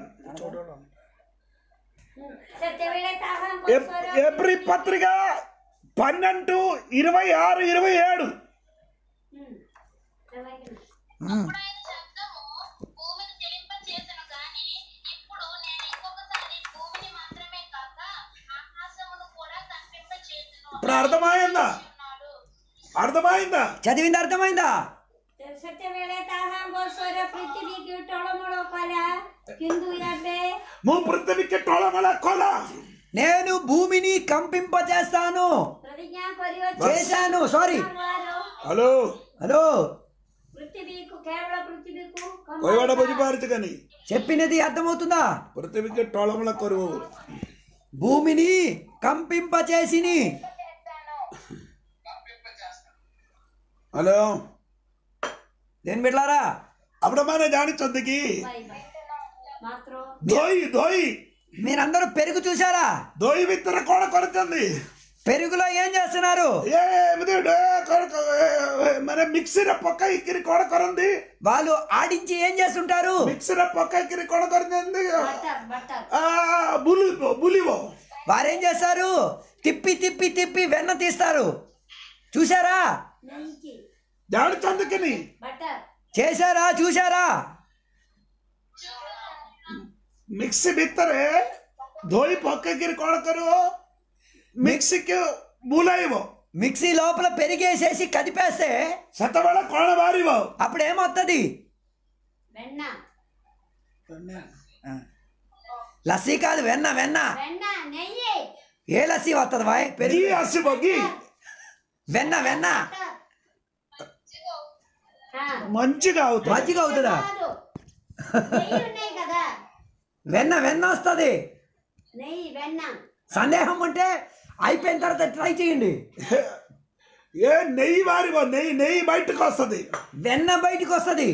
C: ସେତେବେଳେ ତାହା
A: ఎబ్రి పత్రిక పన్నెండు ఇరవై ఆరు ఇరవై ఏడు
D: అప్పుడైన శబ్దము భూమిని చెలింపచేసను గాని ఇప్పుడు నేను ఇంకొకసారి భూమిని మాత్రమే కాక ఆకాశమును కూడా కనిపింపచేతును
A: ఇప్పుడు అర్థమైందా అర్థమైందా
B: చదివింది అర్థమైందా
C: ସେତେବେଳେ ତାହା ବର୍ଷର ପୃଥିବୀକୁ ଟଳମଳ କଲା କିନ୍ତୁ ଏବେ
A: ମୁଁ ପୃଥିବୀକି ଟଳମଳ କଲା
B: నేను భూమిని కంపింపజేస్తాను
C: ପ୍ରତିଜ୍ଞା କରିଅଛି
B: చేశాను సారీ
C: ଆମର
A: హలో
B: హలో
C: పృథివీకు కేవಲ పృథివీకు
A: కొయ్యవాడ బుజిపారిచు కానీ
B: చెప్పినది అర్థమవుతుందా
A: పృథివీకి టోళముల కొరువు
B: భూమిని కంపింపచేసిని
A: హలో
B: దేని బిడ్లారా
A: అప్పుడు మన జానిచొద్దుకి
C: మాత్రం
A: దోయి దోయి
B: మీరందరూ పెరుగు చూసారా
A: దోయి విత్తర కోడ కొడుతుంది
B: పెరుగులో ఏం చేస్తున్నారు
A: ఏమిది మన మిక్సీర పొక్క ఇక్కిరి కోడ కొరంది
B: వాళ్ళు ఆడించి ఏం చేస్తుంటారు
A: మిక్సీర పొక్క ఇక్కిరి కోడ కొరంది
C: బటర్ బటర్
A: ఆ బులివో బులివో
B: వారేం చేస్తారు తిప్పి తిప్పి తిప్పి వెన్న తీస్తారు చూసారా
C: నెయ్యికి
A: జానిచొందుకిని
C: బటర్
B: చేశారా చూసారా
A: మిక్సీ ಬಿತ್ತರೆ ಧೋಯಿ ಪಕ್ಕಕ್ಕಿರಿ ಕೊಡಕರು ಮಿಕ್ಸಿಕ್ಕೆ ಮೂಲಾಯಿವೋ
B: మిక్సీ లోపల పెరిగేసేసి కదిపేస్తే
A: ಸತಬಳ ಕೋಣ ಬಾರಿವೋ
B: అప్పుడు ఏమవుతుంది
C: వెన్న
B: లస్సీ కాదు వెన్న వెన్న
C: వెన్న నెయ్యి
B: ఏ లస్సీ వస్తుంది బాయ్
A: ಗೀ
B: పెరుగు
A: ಹಸಿ ಬಗ್ಗಿ
B: వెన్న వెన్న
C: ఆ,
A: మంచిగా అవుతుంది
B: మజ్జిగ అవుతుందా
C: కాదు నెయ్యి ఉన్నాయి కదా
B: వెన్న వెన్న వస్తుంది
C: నెయ్యి వెన్న
B: సందేహం ఉంటే అయిపోయిన తర్వాత ట్రై చేయండి
A: ఏ నెయ్యి బారివో నెయ్యి నెయ్యి బయటకు వస్తుంది
B: వెన్న బయటికి వస్తుంది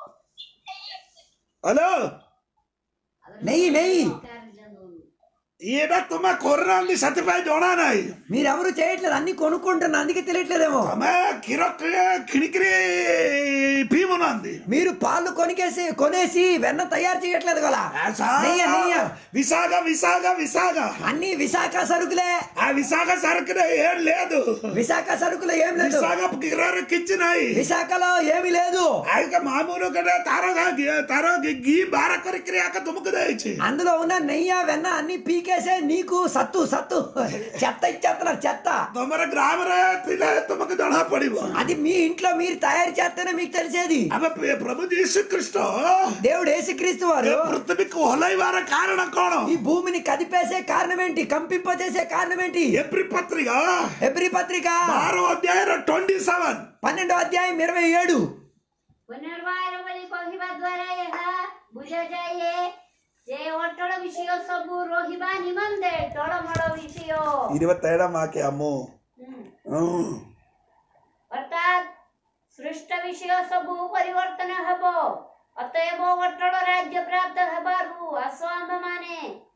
A: హలో
B: నెయ్యి నెయ్యి
A: ఈడ తుమ్మ కొర్ర ఉంది సతిపాయి జోడానాయి
B: మీరెవరు చేయట్లేదు అన్ని కొనుక్కుంటున్నా అందుకే తెలియట్లేదేమో
A: తమ కిరొక్క కిణికిరి భీమునంది
B: మీరు పాలు కొనికేసి కొనేసి వెన్న తయారు చేయట్లేదు కదా నెయ్య నెయ్య
A: విశాఖ విశాఖ విశాఖ
B: అన్ని విశాఖ సరుకులే
A: ఆ విశాఖ సరుకునే ఏం లేదు
B: విశాఖ సరుకులు ఏం లేదు
A: విశాఖ కిరారు కిచ్చినాయి
B: విశాఖలో ఏమీ లేదు
A: ಆಯ್ಕೆ ಮಾಮೂಲು ಕಡೆ ತಾರೋಗ ತಾರೋ ಗೀ ಬಾರ ಕೊರಿಕ್ರಿ ಯಾಕ ತುಮಕದ ಐಚಿ
B: అందులో ఉన్న నెయ్యి వెన్న అన్ని పీకేసే నీకు సత్తు సత్తు చెత్త ఇచ్చేస్తున్నారు చెత్త
A: ತಮರ ಗ್ರಾಮರ ತಿಲ ತುಮಕ ಜನ ಪಡಿವ
B: అది మీ ఇంట్లో మీరు తయారు చేస్తేనే మీకు తెలిసేది
A: ಅವ ಪ್ರ- ಪ್ರಭು ಯೇಸು ಕ್ರಿಸ್ತ
B: దేవుడు యేసుక్రీస్తు వారు
A: ಪೃಥ್ವಿಕ್ ಹೊಲೈವಾರ ಕಾರಣ ಕೋಣ
B: ఈ భూమిని కదిపేసే కారణం ఏంటి కంపింపజేసే కారణం ఏంటి
A: ಎಪ್ರಿ ಪತ್ರಿಗ
B: ఎబ్రి పత్రిక
A: ಆರೋ ಅಧ್ಯಾಯ ಟ್ವೆಂಟಿ ಸೆವೆನ್
B: పన్నెండో అధ్యాయం ఇరవై ఏడు
C: ପୁନର୍ବାର ବୋଲି କହିବା ଦ୍ୱାରା ଏହା ବୁଝାଯାଏ ଯେ ଅଟଳ ବିଷୟ ସବୁ ରହିବା ନିମନ୍ତେ ଟଳମଳ ବିଷୟ
A: ഇരുപത്തേഴ മാಕೆ ಅಮ್ಮು ಹ್ಮ್
C: ଅର୍ଥାତ୍ ସୃଷ୍ଟ ବିଷୟ ସବୁ ପରିବର୍ତ୍ତନ ହେବ ଅତଏବ ଅଟଳ ରାଜ୍ୟ ପ୍ରାପ୍ତ ହେବାରୁ ଆସ ଆମ୍ଭମାନେ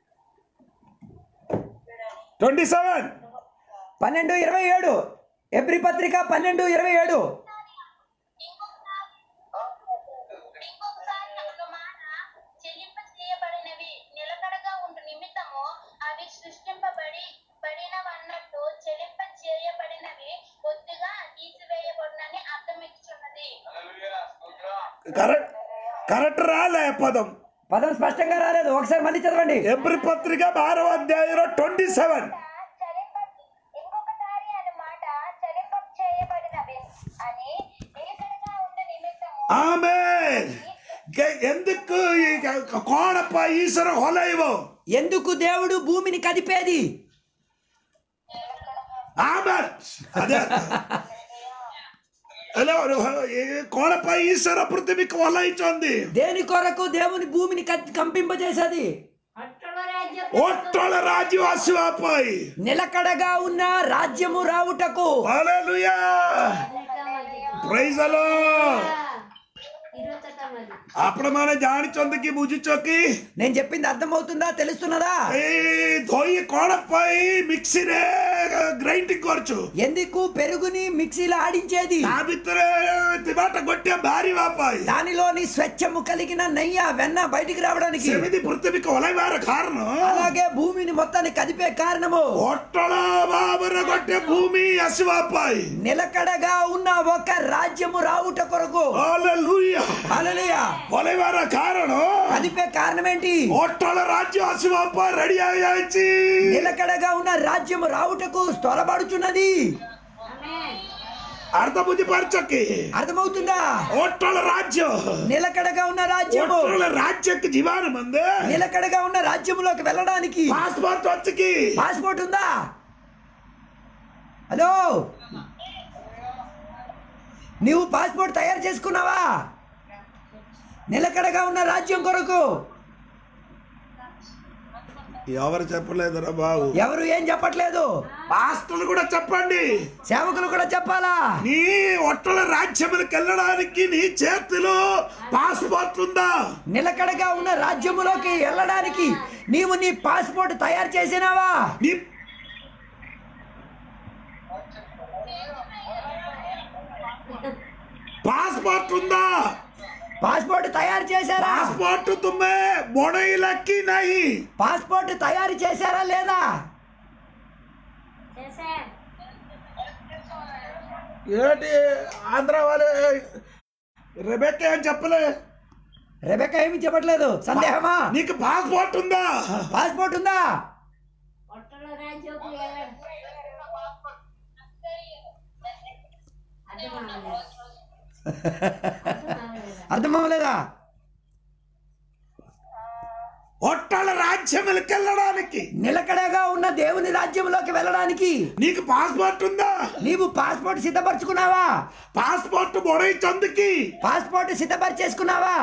A: ట్వంటీ సెవెన్
B: పన్నెండు ఇరవై ఏడు ఎబ్రి పత్రిక పన్నెండు ఇరవై ఏడు
D: ఇంకొకసారి ఒక మాట చెల్లింప చేయబడినవి నిలకడగా ఉండు నిమిత్తము అవి సృష్టింపబడి పడినవన్నట్టు చెల్లింప చేయబడినవి కొద్దిగా తీసివేయబడినని అర్థం ఇచ్చున్నది
A: కరెక్ట్ కరెక్ట్ రాలే పదం
B: పదం స్పష్టంగా రాలేదు ఒకసారి మళ్ళీ చదవండి
A: ఎబ్రి పత్రిక ఆరో అధ్యాయంలో ట్వంటీ సెవెన్
D: చలింప ఇంకొకసారి అనే మాట చలింప చేయబడినవి అని నిలకడగా ఉండు నిమిత్తము
A: ఆమె ఎందుకు ఈ కోణప్ప ఈశ్వర ಹೊಲೈವೋ
B: ఎందుకు దేవుడు భూమిని కదిపేది
A: ಆಮೇಲೆ ಅದೇ ಅಲ್ಲ కోణప ఈశ్వర పృథివీకి వల్ల ఇచ్చింది
B: దేని కొరకు దేవుని భూమిని కద్- కంపింపజేసేది
C: ଅଟଳ ରାଜ୍ୟ
A: ఒట్టోళ రాజ్యం అశ్వాపాయి
B: నిలకడగా ఉన్న రాజ్యము రావుటకు
A: హల్లెలూయా ప్రైజ్ అలో
C: ഇരുപത്തെട്ടാം മതി
A: అప్పుడు మన జాని చొందకి బుజి చొక్కి
B: నేను చెప్పింది అర్థమవుతుందా తెలుస్తున్నదా
A: ఈ ధోయి కోణపై మిక్సీనే గ్రైండింగ్ కొరచు
B: ఎందుకు పెరుగుని మిక్సీలో ఆడించేది
A: ఆ బిత్తరే తిబాట కొట్టే భారీ వాపాయి
B: దానిలోని స్వచ్ఛము కలిగిన నెయ్య వెన్న బయటికి రావడానికి
A: సెమిది పృథివీకి ఒలైవార కారణం
B: అలాగే భూమిని మొత్తాన్ని కదిపే కారణము
A: ఒట్టొళ బాబర కొట్టే భూమి అశ్వాపాయి
B: నిలకడగా ఉన్న ఒక రాజ్యము రావుట కొరకు
A: హల్లెలూయా
B: హల్లెలూయా
A: ఒలైవార కారణం
B: కదిపే కారణం ఏంటి
A: ఒట్టొళ రాజ్యం అశ్వాప రెడీ అయ్యాచి
B: నిలకడగా ఉన్న రాజ్యము రావుటకు త్వరపడుచున్నది
C: ఆమేన్
A: అర్థ బుద్ధి పరచకి
B: అర్థమవుతుందా
A: ఒట్టొళ రాజ్యం
B: నిలకడగా ఉన్న రాజ్యము
A: ఒట్టొళ రాజ్యಕ್ಕೆ జీవాన మంది
B: నిలకడగా ఉన్న రాజ్యములోకి వెళ్ళడానికి
A: పాస్పోర్ట్ వచ్చకి
B: పాస్పోర్ట్ ఉందా హలో నీవు పాస్పోర్ట్ తయారు చేసుకున్నావా నిలకడగా ఉన్న రాజ్యం కొరకు
A: ఎవరు చెప్పలేదురా బాబు
B: ఎవరు ఏం చెప్పట్లేదు
A: పాస్టర్లు కూడా చెప్పండి
B: సేవకులు కూడా చెప్పాలా
A: నీ ఒట్టల రాజ్యములకు వెళ్ళడానికి నీ చేతిలో పాస్పోర్ట్ ఉందా
B: నిలకడగా ఉన్న రాజ్యములోకి వెళ్ళడానికి నీవు నీ పాస్పోర్ట్ తయారు చేసినావా
A: నీ పాస్పోర్ట్ ఉందా
B: పాస్పోర్ట్ తయారు చేశారా
A: పాస్పోర్ట్ తుమ్మే మొడైలకి నహి
B: పాస్పోర్ట్ తయారు చేశారా లేదా
C: చేసే
A: ఏంటి ఆంధ్ర వాళ్ళే రెబెక్క ఏం చెప్పలే
B: రెబెక్క ఏమి చెప్పట్లేదు సందేహమా
A: నీకు పాస్పోర్ట్ ఉందా
B: పాస్పోర్ట్ ఉందా
C: ఒట్టల రాజ్యోకు వెళ్ళడం అర్థమవ్వలేదు అర్థమవ్వలేదా
B: అర్థమవలేదా
A: ఒట్టల రాజ్యములకు వెళ్ళడానికి
B: నిలకడగా ఉన్న దేవుని రాజ్యంలోకి వెళ్ళడానికి
A: నీకు పాస్పోర్ట్ ఉందా
B: నీవు పాస్పోర్ట్ సిద్ధపరచుకున్నావా
A: పాస్పోర్ట్ మొడై చందుకి
B: పాస్పోర్ట్ సిద్ధపరిచేసుకున్నావా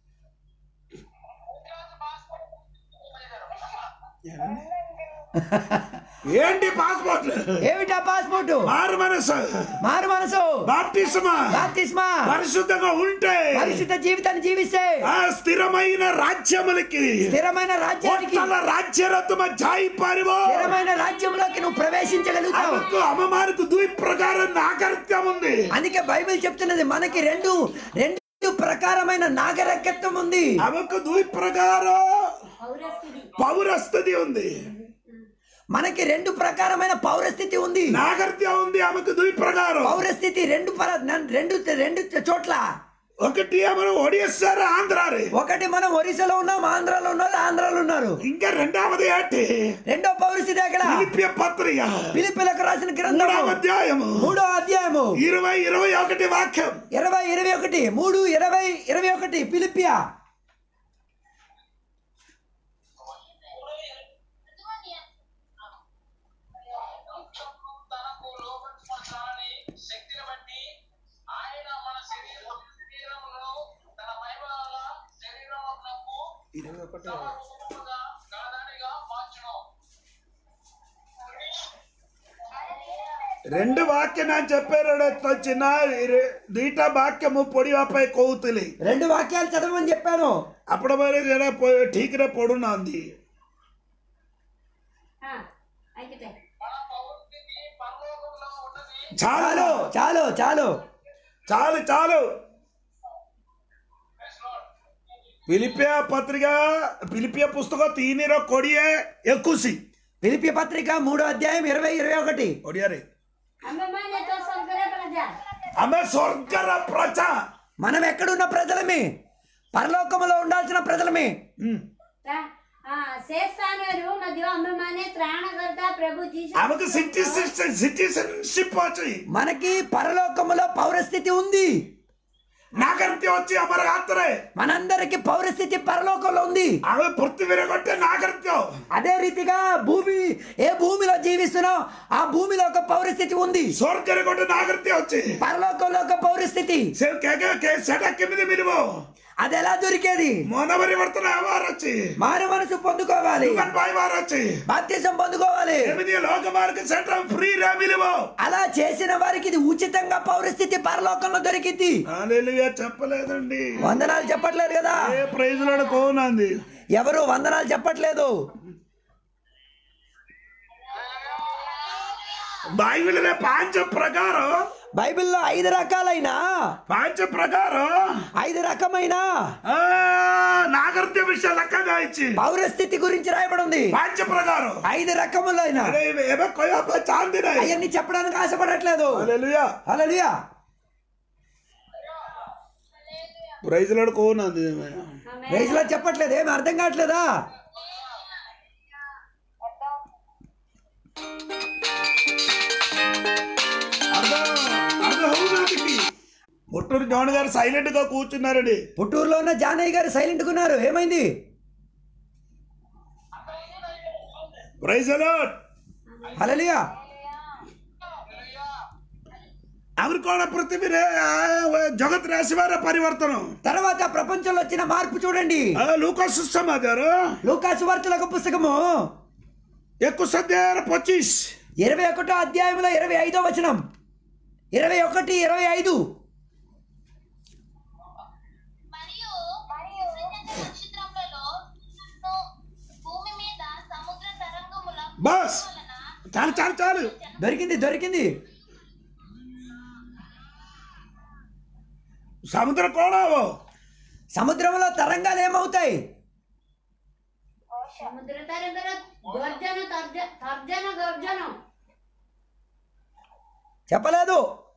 A: ఏంటి పాస్పోర్ట్
B: ఏమిటా పాస్పోర్ట్
A: మారు మనసు
B: మారు మనసు
A: బాప్టిసమా
B: బాప్తిస్మా
A: పరిశుద్ధంగా ఉంటే
B: పరిశుద్ధ జీవితాన్ని జీవిస్తే
A: ఆ స్థిరమైన రాజ్యములకి
B: స్థిరమైన రాజ్యానికి
A: ఒట్టల రాజ్యరత్మ జాయి పరివో
B: స్థిరమైన రాజ్యంలోకి నువ్వు ప్రవేశించగలుగుతావు
A: అవకు అవమానకు దుయి ప్రకారం నాగరిత్యం ఉంది
B: అందుకే బైబిల్ చెప్తున్నది మనకి రెండు రెండు ప్రకారమైన నాగరికత్వం ఉంది
A: అవకు దుయి ప్రకారం
C: పౌరస్థితి
A: పౌరస్థితి ఉంది
B: మనకి రెండు ప్రకారమైన పౌరస్థితి ఉంది
A: నాగరిత్యం ఉంది ఆమెకు దుయి ప్రకారం
B: పౌరస్థితి రెండు పర రెండు రెండు చోట్ల
A: ఒకటి ఆమె ఒడియస్సారు ఆంధ్రారి
B: ఒకటి మనం ఒరిస్సాలో ఉన్నాం ఆంధ్రాలో ఉన్నారు ఆంధ్రాలో ఉన్నారు
A: ఇంకా రెండవది ఏంటి
B: రెండో పౌరస్థితి ఎక్కడ
A: పిలిపియ పత్రిక
B: పిలిపిలకు రాసిన
A: మూడవ
B: గ్రంథం
A: అధ్యాయము
B: మూడో అధ్యాయము
A: ఇరవై ఇరవై ఒకటి వాక్యం
B: ఇరవై ఇరవై ఒకటి మూడు ఇరవై ఇరవై ఒకటి పిలిపియా
E: తనకు లోపరుచుకుంటానని శక్తిని బట్టి ఆయన మన శరీరం శరీరములను తన మహిమ వల్ల శరీరమునకు సమరూపముగా గలదానిగా మార్చును
A: రెండు వాక్యం ನಾನು చెప్పారు చిన్న దీట వాక్యము పొడివాపై కోవుతులి
B: రెండు వాక్యాలు చదవమని చెప్పాను
A: అప్పుడు మరి జర ఠీక్రే పొడునాంది
C: ఆ, అయితే
E: మన పౌరుడికి పరలోకంలో ఉన్నది
A: చాలు
B: చాలు చాలు చాలు
A: చాలు చాలు పిలిపియ పత్రిక పిలిపియ పుస్తకం తీనిరో కొడియే ఎక్కుసి
B: పిలిపి పత్రిక మూడో అధ్యాయం ఇరవై ఇరవై ఒకటి
A: ఒడియారే
C: అమ్మమ్మ తో స్వర్గర ప్రజ
A: ఆమె స్వర్గర ప్రజ
B: మనం ఎక్కడున్న ప్రజలమే పరలోకములో ఉండాల్సిన ప్రజలమే
A: ఉమ్.
C: తా- ఆ, శేషానరు మధ్య అమ్మమ్మనే త్రాణకర్త ప్రభు జీసస్
A: ఆమెకు సిటిజన్ సిటిజన్షిప్ వచ్చి
B: మనకి పరలోకములో పౌరస్థితి ఉంది
A: నాగరికత వచ్చి అమర ఆత్రే
B: మనందరికి పౌరస్థితి పరలోకంలో ఉంది
A: ఆమె పృథ్వీ కొట్టే నాగరికం
B: అదే రీతిగా భూమి ఏ భూమిలో జీవిస్తున్నావు ఆ భూమిలో ఒక పౌరస్థితి ఉంది
A: స్వర్గర కొట్టే నాగరికత వచ్చి
B: పరలోకంలో ఒక పౌరస్థితి
A: ସେ କେକେ କେ ସେଟା କେମିତି ମିଳିବ
B: అది ఎలా దొరికేది
A: ମନ ପରିବର୍ତ୍ତନ ହେବାର ଅଛି
B: మారు మనసు పొందుకోవాలి
A: ଦୋକାନ ପାଇବାର ଅଛି
B: బాప్తిజం పొందుకోవాలి
A: ଏମିତି ଲୋକମାନଙ୍କୁ ସେଟା ଫ୍ରିରେ ମିଳିବ
B: అలా చేసిన వారికి ఇది ఉచితంగా పౌరస్థితి పరలోకంలో దొరికింది
A: ହାଲେଲୁୟା చెప్పలేదండి
B: వందనాలు చెప్పట్లేదు కదా
A: ఏ ప్రైజ్ లో కହୁనాంది
B: ఎవరు వందనాలు చెప్పట్లేదు
A: బైబిల్ ପାଞ୍ଚ ప్రకార
B: బైబిల్లో ఐదు రకాలైన
A: ପାଞ୍ଚ ప్రకార
B: ఐదు రకమైన
A: ఆ, నాగరిక విషయ లెక్కగా ఇచ్చి
B: పౌరస్థితి గురించి రాయబడి ఉంది
A: ପାଞ୍ଚ ప్రకార
B: ఐదు రకములైన
A: అరే ଏବେ କହିବା ପାଇଁ ଚାହାନ୍ତି ନାହିଁ
B: అవన్నీ చెప్పడానికి ఆశపడట్లేదు
A: ହାଲେଲୁୟା
B: హల్లెలూయా
A: ప్రైజ్ లో కହୁନାହାନ୍ତି
C: ఆమె
B: రైతులో చెప్పట్లేదు ఏమి అర్థం కావట్లేదా
A: అర్థం అర్థం అవునానికి పుట్టూరు జోన్ గారు సైలెంట్ గా కూర్చున్నారండి
B: పుట్టూరులో ఉన్న జానయ్య గారు సైలెంట్ ఉన్నారు ఏమైంది
A: ప్రైజ్ అలాట్
B: హల్లెలూయా
A: ଆହୁରି କଣ ପୃଥିବୀରେ ଆ, ଜଗତରେ ଆସିବାର ପରିବର୍ତ୍ତନ
B: తర్వాత ప్రపంచంలో వచ్చిన మార్పు చూడండి
A: ଆ, ଲୁକ ସୁସମାଚାର
B: లూకాసు వార్తలకు పుస్తకము
A: ଏକୋଇଶ ଅଧ୍ୟାୟର ପଚିଶ
B: ఇరవై ఒకటో అధ్యాయంలో ఇరవై ఐదో వచనం ఇరవై ఒకటి ఇరవై ఐదు
D: మరియు మరియు నక్షత్రములలో భూమి మీద సముద్ర తరంగముల
A: బస్
D: వలన
A: చాలు చాలు చాలు
B: దొరికింది దొరికింది
A: సముద్ర కోణ ହବ
B: సముద్రంలో తరంగాలు ఏమవుతాయి
C: ସମୁଦ୍ର ତାରଙ୍କର ଗର୍ଜନ ତର୍ଜ- ତର୍ଜନ ଗର୍ଜନ
B: చెప్పలేదు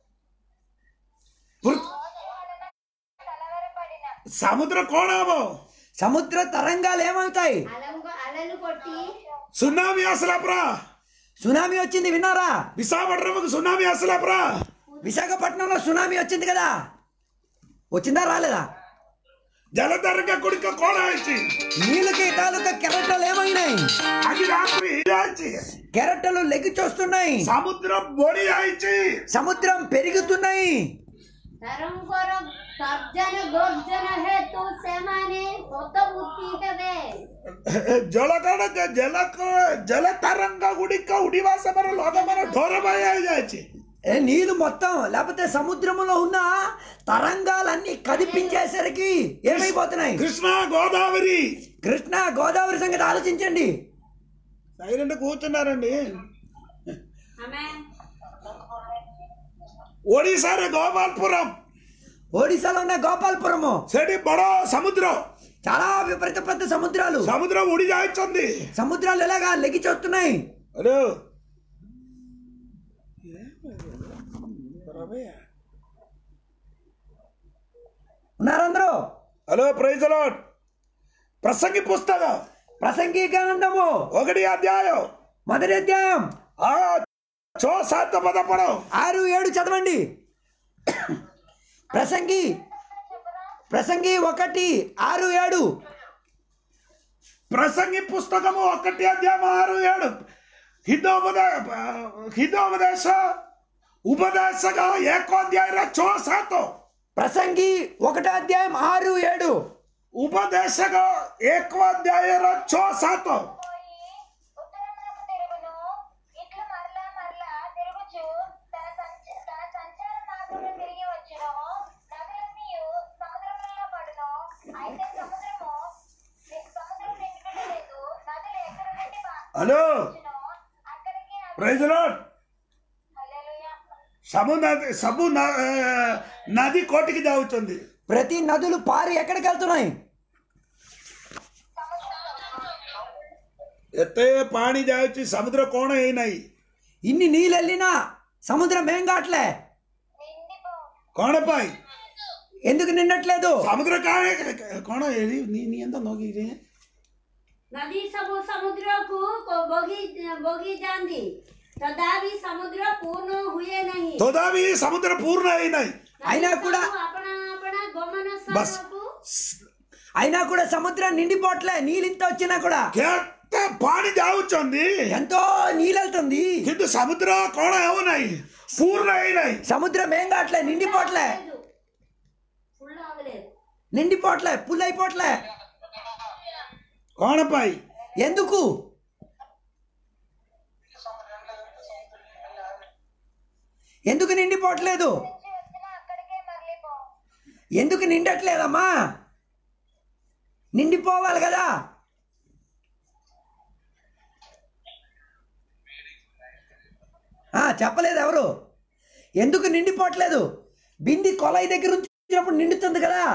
D: కలవరపడిన
A: ସମୁଦ୍ର କଣ ହବ
B: సముద్ర తరంగాలు ఏమవుతాయి
C: ଆଲଙ୍କୁ ଆଲలు కొట్టి
A: ସୁନାମି ଆସିଲା ପରା
B: సునామీ వచ్చింది విన్నారా
A: ବିଶାଖପଟନମକୁ ସୁନାମି ଆସିଲା ପରା
B: విశాఖపట్నంలో సునామీ వచ్చింది కదా వచ్చిందా రాలేదా
A: ଜଳଧାରିକା ଗୁଡ଼ିକ କଣ ହେଇଛି
B: నీళ్ళకి తాలూకా కెరటలు ఏమైనాయి
A: ଆଜି ରାତ୍ରି ହେଇଯାଇଛି
B: కెరటలు లెగ్గి చూస్తున్నాయి
A: ସମୁଦ୍ର ବଢି ଯାଇଛି
B: సముద్రం పెరుగుతున్నాయి
C: ତାରଙ୍କର ତର୍ଜନ ଗର୍ଜନ ହେତୁ ସେମାନେ ହତବୁଦ୍ଧି ହେବେ
A: ଜଳ କଣ ଯେ ଜଳ ଜଳ ତରଙ୍ଗ ଗୁଡ଼ିକ ଉଡ଼ିବା ସମୟରେ ଲୋକମାନେ ଡର ଭୟ ହେଇଯାଇଛି
B: ఏ నీళ్ళు మొత్తం లేకపోతే సముద్రంలో ఉన్న తరంగాలన్నీ కదిపించేసరికి ఏమైపోతున్నాయి
A: కృష్ణ గోదావరి
B: కృష్ణ గోదావరి సంగతి ఆలోచించండి
A: సైలెంట్ కూర్చున్నారండి
C: ଆମେ
A: ଓଡ଼ିଶାରେ ଗୋପାଳପୁరం
B: ఒడిశాలో ఉన్న గోపాలపురము
A: ସେଠି ବଡ ସମୁଦ୍ର
B: చాలా విపరీత పెద్ద సముద్రాలు
A: ସମୁଦ୍ର ଉଡ଼ି ଯାଇଛନ୍ତି
B: సముద్రాలు ఎలాగా లెగ్గి చూస్తున్నాయి
A: హలో
B: ఉన్నారందరూ
A: హలో ప్రైజ్ లార్డ్ ప్రసంగి పుస్తకం
B: ప్రసంగి గ్రంథము
A: ఒకటి అధ్యాయం
B: మొదటి అధ్యాయం
A: ఆ చో సాత పద పడవ
B: ఆరు ఏడు చదవండి ప్రసంగి ప్రసంగి ఒకటి ఆరు ఏడు
A: ప్రసంగి పుస్తకము ఒకటి అధ్యాయం ఆరు ఏడు హితోపదే హితోపదేశ ఉపదేశక ఏకో అధ్యాయ చో సాత
B: ప్రసంగి ఒకటో అధ్యాయం ఆరు ఏడు
A: ఉపదేశక ఏకో అధ్యాయ చో సాత
D: పోయి ఉత్తరమునకు తిరుగును ఇట్లు మరలా మరలా తిరుగుచు తన సంచ తన సంచార మార్గమును తిరిగి వచ్చును నదులన్నీ సముద్రములలో పడును అయితే సముద్రము సముద్రం నిండుటలేదు నదులు ఎక్కడ నుండి
A: హలో
D: వచ్చును అక్కడికి
A: ప్రైజ్ లార్డ్
D: హల్లెలూయా
A: ସବୁ ନଦୀ ସବୁ ନ- ଏ, ନଦୀ କୋଟିକି ଯାଉଛନ୍ତି
B: ప్రతి నదులు పారి ఎక్కడికి వెళ్తున్నాయి
A: ଏତେ ପାଣି ଯାଉଛି ସମୁଦ୍ର କଣ ହେଇନାହିଁ
B: ఇన్ని నీళ్ళు వెళ్ళినా సముద్రం ఏం కావట్లే
D: నిండిపో
A: କଣ ପାଇଁ
B: ఎందుకు నిండట్లేదు
A: ସମୁଦ୍ର କାଣ କଣ ଏରି ନି- ନିଅନ୍ତ ନଗେଇରେ
C: ନଦୀ ସବୁ ସମୁଦ୍ରକୁ କ- ବହି ବହି ଯାଆନ୍ତି ତଥାପି ସମୁଦ୍ର ପୂର୍ଣ୍ଣ ହୁଏ ନାହିଁ
A: ତଥାପି ସମୁଦ୍ର ପୂର୍ଣ୍ଣ ହେଇନାହିଁ
B: అయినా కూడా
C: ଆପଣ ଆପଣ ଗମନ
A: బస్
C: ସ୍ଥାନକୁ
B: అయినా కూడా సముద్రం నిండిపోవట్లే నీళ్ళు ఇంత వచ్చినా కూడా
A: କେତେ ପାଣି ଯାଉଛନ୍ତି
B: ఎంతో నీళ్ళు వెళ్తుంది
A: କିନ୍ତୁ ସମୁଦ୍ର କଣ ହେଉନାହିଁ ପୂର୍ଣ୍ଣ ହେଇନାହିଁ
B: సముద్రం ఏం కావట్లే నిండిపోవట్లే
C: ఫుల్ అవ్వలేదు
B: నిండిపోవట్లే పుల్ అయిపోవట్లే
A: କଣ ପାଇଁ
B: ఎందుకు ఎందుకు నిండిపోవట్లేదు
D: నుంచి వచ్చినా అక్కడికే మరలిపో
B: ఎందుకు నిండట్లేదమ్మా నిండిపోవాలి కదా ఆ, చెప్పలేదు ఎవరు ఎందుకు నిండిపోవట్లేదు బింది కొలాయి దగ్గర ఉంచినప్పుడు నిండుతుంది కదా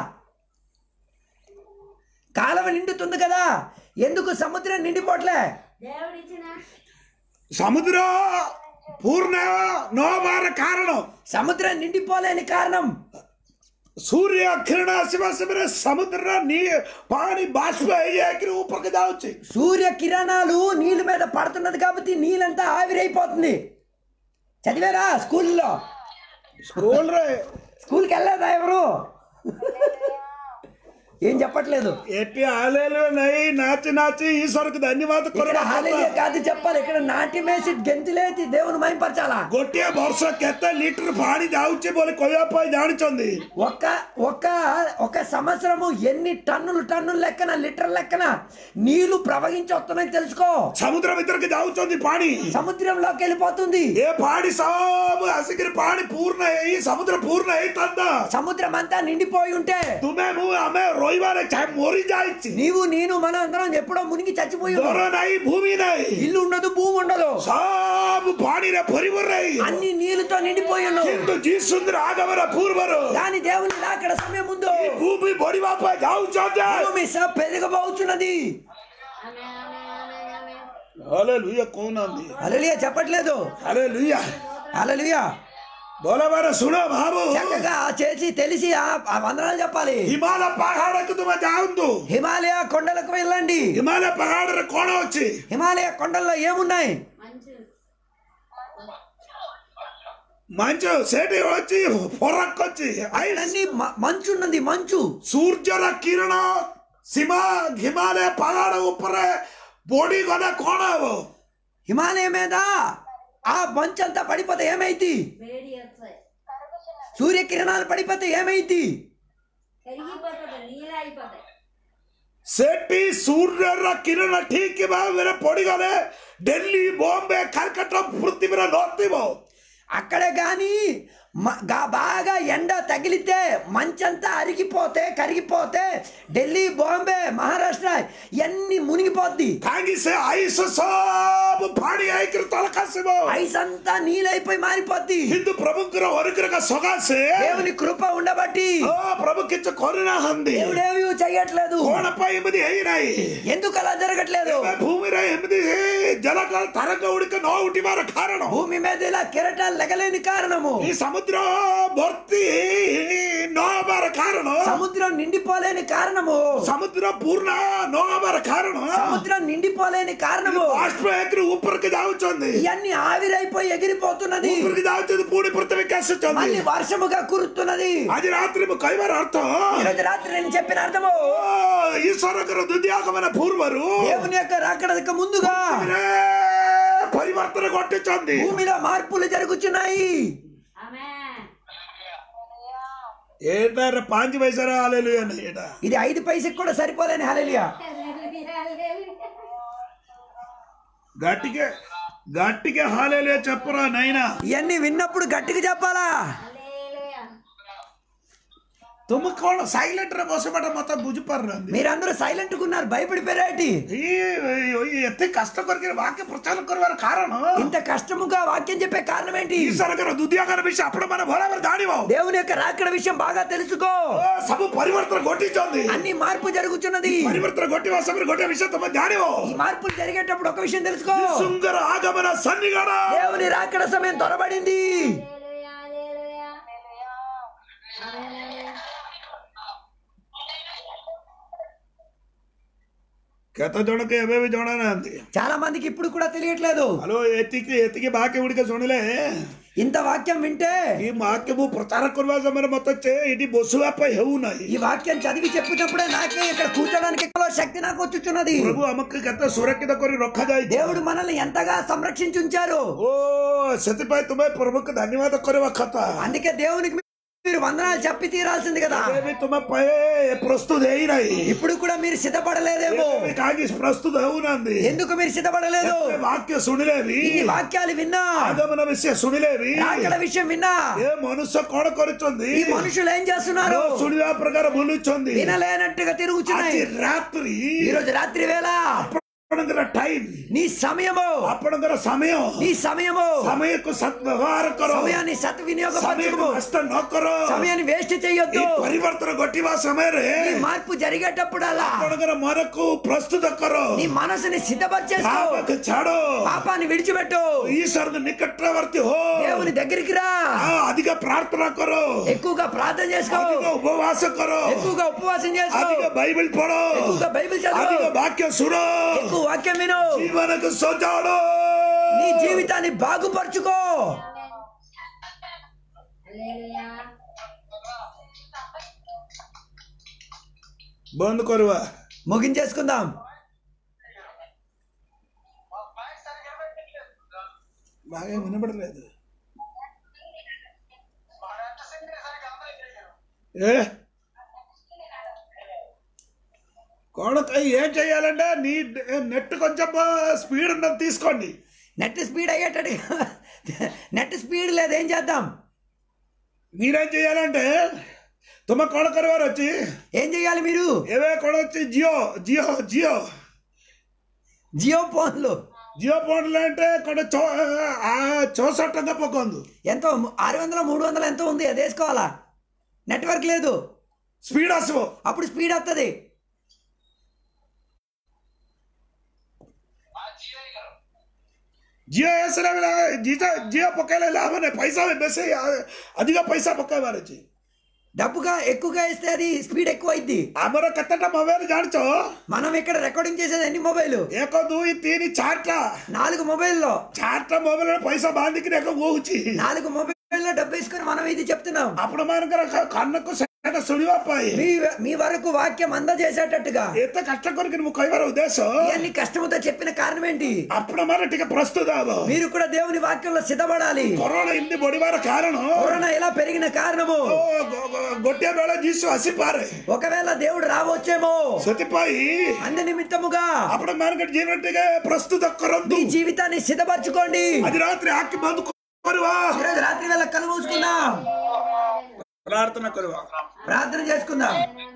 B: కాలువ నిండుతుంది కదా ఎందుకు సముద్రం నిండిపోవట్లే
C: దేవుడిచ్చిన
A: ସମୁଦ୍ର ପୂର୍ଣ୍ଣ ନ ହବାର କାରଣ
B: సముద్రం నిండిపోలేని కారణం
A: ସୂର୍ଯ୍ୟ କିରଣ ଆସିବା ସମୟରେ ସମୁଦ୍ରର ନି- ପାଣି ବାଷ୍ପ ହେଇଯାଇକିରି ଉପରକୁ ଯାଉଛି
B: సూర్య కిరణాలు నీళ్ళ మీద పడుతున్నది కాబట్టి నీళ్ళంతా ఆవిరైపోతుంది చదివారా స్కూల్లో
A: ସ୍କୁଲରେ
B: స్కూల్కి వెళ్ళలేదా ఎవరు ఏం చెప్పట్లేదు
A: ఎట్టి ఆలేలు నై నాచి నాచి ఈశ్వరకు ధన్యవాద
B: ఇక్కడ హాలేలుయా కాదు చెప్పాలి ఇక్కడ నాటి మేసి గెంతులేసి దేవుని మైంపరచాలా
A: ଗୋଟିଏ ବର୍ଷ କେତେ ଲିଟର ପାଣି ଯାଉଛି ବୋଲି କହିବା ପାଇଁ ଜାଣିଛନ୍ତି
B: ఒక్క ఒక్క ఒక సంవత్సరము ఎన్ని టన్నులు టన్నులు లెక్కన లీటర్ లెక్కన నీళ్లు ప్రవహించి వస్తున్నాయి తెలుసుకో
A: ସମୁଦ୍ର ଭିତରକୁ ଯାଉଛନ୍ତି ପାଣି
B: సముద్రంలోకి వెళ్ళిపోతుంది
A: ଏ ପାଣି ସବୁ ଆସିକିରି ପାଣି ପୂର୍ଣ୍ଣ ହେଇ ସମୁଦ୍ର ପୂର୍ଣ୍ଣ ହେଇଥାନ୍ତା
B: సముద్రం అంతా నిండిపోయి ఉంటే
A: ତୁମେ ମୁଁ ଆମେ ରହିବାରେ ଚା- ମରି ଯାଇଛି
B: నీవు నేను మన అందరం ఎప్పుడో మునిగి చచ్చిపోయి ఉన్నాం.
A: ଘର ନାହିଁ ଭୂମି ନାହିଁ
B: ఇల్లు ఉండదు భూమి ఉండదు
A: ସବୁ ପାଣିରେ ପରିବର ରହି
B: అన్ని నీళ్లతో నిండిపోయి ఉన్నావు
A: କିନ୍ତୁ ଯୀଶୁଙ୍କର ଆଗମନ ପୂର୍ବରୁ
B: కానీ దేవుని రాకడ సమయం ముందు
A: ଏ ଭୂମି ବଢିବା ପାଇଁ ଯାଉଛନ୍ତି
B: భూమి స- పెరగబోతున్నది
C: ఆమె ఆమె ఆమె ఆమె
A: ହାଲେଲୁୟା କହୁନାହାନ୍ତି
B: అలలియా చెప్పట్లేదు
A: ହାଲେଲୁୟା
B: అలలియా
A: ବୋଲବାର ଶୁଣ ଭାବୁ
B: చక్కగా చేసి తెలిసి ఆ ఆ వందనాలు చెప్పాలి
A: ହିମାଳୟ ପାହାଡକୁ ତୁମେ ଯାଆନ୍ତୁ
B: హిమాలయ కొండలకు వెళ్ళండి
A: ହିମାଳୟ ପାହାଡରେ କଣ ଅଛି
B: హిమాలయ కొండల్లో ఏమున్నాయి
C: మంచు
A: మంచు ସେଠି ଅଛି ଫରକ ଅଛି ଆଇସ୍
B: అన్ని మ- మంచు ఉన్నది మంచు
A: ସୂର୍ଯ୍ୟର କିରଣ ସୀମା ହିମାଳୟ ପାହାଡ ଉପରେ ପଡିଗଲେ କଣ ହବ
B: హిమాలయ మీద ఆ మంచు అంతా పడిపోతే ఏమైంది
C: వేడి వస్తాయి
B: సూర్యకిరణాలు పడిపోతే ఏమైంది
C: కరిగిపోతుంది నీళ్ళు అయిపోతాయి
A: ସେଠି ସୂର୍ଯ୍ୟର କିରଣ ଠିକ ଭାବରେ ପଡିଗଲେ ଡେଲି ବମ୍ବେ କାଲକାଟା ପୃଥିବୀରେ ନଥିବ
B: అక్కడే కానీ మ- గా- బాగా ఎండ తగిలితే మంచంతా అరిగిపోతే కరిగిపోతే ఢిల్లీ బాంబే మహారాష్ట్ర ఇవన్నీ మునిగిపోద్ది
A: କାହିଁକି ସେ ଆଇସ ସବୁ ପାଣି ହେଇକିରି ତଳ ଖସିବ
B: ఐస్ అంతా నీలైపోయి మారిపోద్ది
A: କିନ୍ତୁ ପ୍ରଭୁଙ୍କର ଅନୁଗ୍ରହ ସକାଶେ
B: దేవుని కృప ఉండబట్టి
A: ଓ ପ୍ରଭୁ କିଛି କରିନାହାନ୍ତି
B: దేవుడేవి చెయ్యట్లేదు
A: କଣ ପାଇଁ ଏମିତି ହେଇନାହିଁ
B: ఎందుకు అలా జరగట్లేదు
A: ଏବେ ଭୂମିରେ ଏମିତି ଜଳ ତରଙ୍ଗ ଗୁଡ଼ିକ ନ ଉଠିବାର କାରଣ
B: భూమి మీద ఇలా కిరటాలు లెగలేని కారణము
A: ఈ సముద్ర భర్తీ ନ ହବାର କାରଣ
B: సముద్రం నిండిపోలేని కారణము
A: ସମୁଦ୍ର ପୂର୍ଣ୍ଣ ନ ହବାର କାରଣ
B: సముద్రం నిండిపోలేని కారణము
A: ବାଷ୍ପ ଏକରୁ ଉପରକୁ ଯାଉଛନ୍ତି
B: ఇవన్నీ ఆవిరైపోయి ఎగిరిపోతున్నది
A: ଉପରକୁ ଯାଉଛନ୍ତି ପୁଣି ପୃଥିବୀకి ଆସୁଛନ୍ତି
B: మళ్ళీ వర్షముగా కురుతున్నది
A: ଆଜି ରାତିରେ ମୁଁ କହିବାର ଅର୍ଥ
B: ఈరోజు రాత్రి నేను చెప్పిన అర్థము
A: ଓ, ଈଶ୍ୱରଙ୍କର ଦ୍ୱିତୀୟ ଆଗମନ ପୂର୍ବରୁ
B: దేవుని యొక్క రాకడకు ముందుగా
A: ପୃଥିବୀରେ ପରିବର୍ତ୍ତନ ଘଟିଛନ୍ତି
B: భూమిలో మార్పులు జరుగుతున్నాయి
C: ఆమె
A: ଏଇଟାର ପାଞ୍ଚ ପଇସାର ହାଲେଲୁୟା ନାହିଁ ଏଇଟା
B: ఇది ఐదు పైసకి కూడా సరిపోలేని హaleluయా
A: గట్టిగా గట్టిగా హాలేలుయా చెప్పరా నైనా
B: ఇవన్నీ విన్నప్పుడు గట్టిగా చెప్పాలా
C: హల్లెలూయా
A: ତୁମ କଣ ସାଇଲେଣ୍ଟ ରେ ବସିବାଟା ମତେ ବୁଝିପାରୁନାହାନ୍ତି
B: మీరందరూ సైలెంట్ గా ఉన్నారు భయపడిపోయారేటి
A: ఈ ଏତେ କଷ୍ଟ କରିକି ବାକ୍ୟ ପ୍ରଚାର କରିବାର କାରଣ
B: ఇంత కష్టముగా వాక్యం చెప్పే కారణం ఏంటి
A: ଈଶ୍ୱରଙ୍କର ଦୁନିଆଙ୍କର ବିଷୟ ଆପଣ ମାନେ ଭଲ ଭାବରେ ଜାଣିବ
B: దేవుని యొక్క రాకడ విషయం బాగా తెలుసుకో
A: ଓ, ସବୁ ପରିବର୍ତ୍ତନ ଘଟିଛନ୍ତି
B: అన్ని మార్పు జరుగుతున్నది
A: ପରିବର୍ତ୍ତନ ଘଟିବା ସମୟରେ ଗୋଟିଏ ବିଷୟ ତମେ ଜାଣିବ
B: ఈ మార్పులు జరిగేటప్పుడు ఒక విషయం తెలుసుకో
A: ଯୀଶୁଙ୍କର ଆଗମନ ସନ୍ନିଗଣ
B: దేవుని రాకడ సమయం త్వరబడింది
C: హల్లెలూయా హల్లెలూయా హల్లెలూయా
A: କେତେ ଜଣକୁ ଏବେ ବି ଜଣା ନାହାନ୍ତି
B: చాలా మందికి ఇప్పుడు కూడా తెలియట్లేదు
A: ହ୍ୟାଲୋ ଏତିକି ଏତିକି ବାକ୍ୟ ଗୁଡ଼ିକ ଶୁଣିଲେ
B: ఇంత వాక్యం వింటే
A: ఈ ବାକ୍ୟ ମୁଁ ପ୍ରଚାର କରିବା ସମୟରେ ମତେ ଚେ- ଏଠି ବସିବା ପାଇଁ ହେଉନାହିଁ
B: ఈ వాక్యం చదివి చెప్పినప్పుడే నాకే ఇక్కడ కూర్చోడానికి ఎక్కువ శక్తి నాకు వచ్చుచున్నది
A: ପ୍ରଭୁ ଆମକୁ କେତେ ସୁରକ୍ଷିତ କରି ରଖାଯାଇଛି
B: దేవుడు మనల్ని ఎంతగా సంరక్షించి ఉంచారు
A: ଓ ସେଥିପାଇଁ ତୁମେ ପ୍ରଭୁକୁ ଧନ୍ୟବାଦ କରିବା କଥା
B: అందుకే దేవునికి మీరు వందనాలు చెప్పి తీరాల్సింది కదా
A: ଏବେ ବି ତୁମେ ପାଇଁ ପ୍ରସ୍ତୁତ ହେଇନାହିଁ
B: ఇప్పుడు కూడా మీరు సిద్ధపడలేదేమో
A: ଏବେ ବି କାହିଁକି ପ୍ରସ୍ତୁତ ହେଉନାହାନ୍ତି
B: ఎందుకు మీరు సిద్ధపడలేదు
A: ଏତେ ବାକ୍ୟ ଶୁଣିଲେ ବି
B: ఇన్ని వాక్యాలు విన్నా
A: ଆଗମନ ବିଷୟ ଶୁଣିଲେ ବି
B: రాకడ విషయం విన్నా
A: ଏ మనుଷ୍ୟ କଣ କରୁଛନ୍ତି
B: ఈ మనుషులు ఏం చేస్తున్నారు
A: ନ ଶୁଣିବା ପ୍ରକାର ବୁଲୁଛନ୍ତି
B: వినలేనట్టుగా తిరుగుతున్నాయి
A: ଆଜି ରାତ୍ରି
B: ఈ రోజు రాత్రి వేళ
A: ଆପଣଙ୍କର ଟାଇମ
B: నీ సమయము
A: ଆପଣଙ୍କର ସମୟ
B: నీ సమయము
A: ସମୟକୁ ସଦ୍ବ୍ୟବହାର କର
B: సమయాన్ని సద్వినియోగపరచుకో
A: ସମୟକୁ ନଷ୍ଟ ନ କର
B: సమయాన్ని వేస్ట్ చేయొద్దు
A: ଏଇ ପରିବର୍ତ୍ତନ ଘଟିବା ସମୟରେ
B: ఈ మార్పు జరిగేటప్పుడల్లా
A: ଆପଣଙ୍କର ମନକୁ ପ୍ରସ୍ତୁତ କର
B: నీ మనసుని సిద్ధపరిచేసుకో
A: ପାପକୁ ଛାଡ
B: పాపాన్ని విడిచిపెట్టు
A: ఈశ్వరుని నికଟవర్తి హో
B: దేవుని దగ్గరికి రా
A: ఆ, అధిక ప్రార్థన కర
B: ఎక్కువగా ప్రార్థన చేసుకో
A: అధిక ఉపవాస కర
B: ఎక్కువగా ఉపవాసం చేసుకో
A: అధిక బైబిల్ పడ
B: ఎక్కువగా బైబిల్
A: అధిక
B: చదువు
A: వాక్య సుర
B: ఎక్కువ వాక్యం విను
A: జీవనకు సజాడు
B: నీ జీవితాన్ని బాగుపరుచుకో
C: హల్లెలూయా
A: బంద్ కొరువా
B: ముగించేసుకుందాం
E: మైక్ సరిగ్గా పెట్టట్లేదు
A: బాగా వినపడలేదు
E: మన ఎంత సింగిల్ సరిగ్గా అందరూ తిరిగారు
A: ఏ కొడక ఏం చెయ్యాలంటే నీ నెట్ కొంచెం స్పీడ్ ఉన్నది తీసుకోండి
B: నెట్ స్పీడ్ అయ్యేటట్టు నెట్ స్పీడ్ లేదు ఏం చేద్దాం
A: మీరేం చేయాలంటే తుమ్మ కొడకరి వారు వచ్చి
B: ఏం చేయాలి మీరు
A: ఏవే కొడ వచ్చి జియో జియో జియో
B: జియో ఫోన్లు
A: జియో ఫోన్లు అంటే కొడ చో ఆ చోసట్టంగా పొక్కొందు
B: ఎంతో ఆరు వందల మూడు వందలు ఎంతో ఉంది అది వేసుకోవాలా నెట్వర్క్ లేదు
A: స్పీడ్ అసలు
B: అప్పుడు స్పీడ్ వస్తుంది
E: ఆ జియో గారు
A: జియో వేసిన జియో జియో పొక్కేలే లాభనే పైసా బెస్ అధిక పైసా పొక్కే వారు వచ్చి
B: డబ్బుగా ఎక్కువగా వేస్తే అది స్పీడ్ ఎక్కువ అయింది
A: ଆମର କେତେଟା ମୋବାଇଲ ଜାଣିଛ
B: మనం ఇక్కడ రికార్డింగ్ చేసేది ఎన్ని మొబైల్
A: ଏକ ଦୁଇ ତିନି ଚାରିଟା
B: నాలుగు మొబైల్లో
A: ଚାରିଟା ମୋବାଇଲରେ ପଇସା ବାନ୍ଧିକିରି ଏକ କହୁଛି
B: నాలుగు మొబైల్లో డబ్బు వేసుకొని మనం ఇది చెప్తున్నాం
A: ଆପଣ ମାନଙ୍କର କାନକୁ ସେଇଟା ଶୁଣିବା ପାଇଁ
B: మీ మీ వరకు వాక్యం అందజేసేటట్టుగా
A: ଏତେ କଷ୍ଟ କରିକି ମୁଁ କହିବାର ଉଦ୍ଦେଶ୍ୟ
B: ఇవన్నీ కష్టముతో చెప్పిన కారణం ఏంటి
A: ଆପଣ ମାନେ ଟିକେ ପ୍ରସ୍ତୁତ ହବ
B: మీరు కూడా దేవుని వాక్యంలో సిద్ధపడాలి
A: କରୋନା ଏମିତି ବଢିବାର କାରଣ
B: కరోనా ఎలా పెరిగిన కారణము
A: ଓ, ଗୋ- ଗୋ- ଗୋଟିଏ ବେଳେ ଯୀଶୁ ଆସିପାରେ
B: ఒకవేళ దేవుడు రావచ్చేమో
A: ସେଥିପାଇଁ
B: అందు నిమిత్తముగా
A: ଆପଣ ମାନଙ୍କ ଜୀବନ ଟିକେ ପ୍ରସ୍ତୁତ କରନ୍ତୁ
B: మీ జీవితాన్ని సిద్ధపరచుకోండి
A: ଆଜି ରାତିରେ ଆଖି ବନ୍ଦ କରିବା
B: ఈరోజు రాత్రి వేళ కళ్ళు మూసుకుందాం
A: ପ୍ରାର୍ଥନା କରିବା
B: ప్రార్థన చేసుకుందాం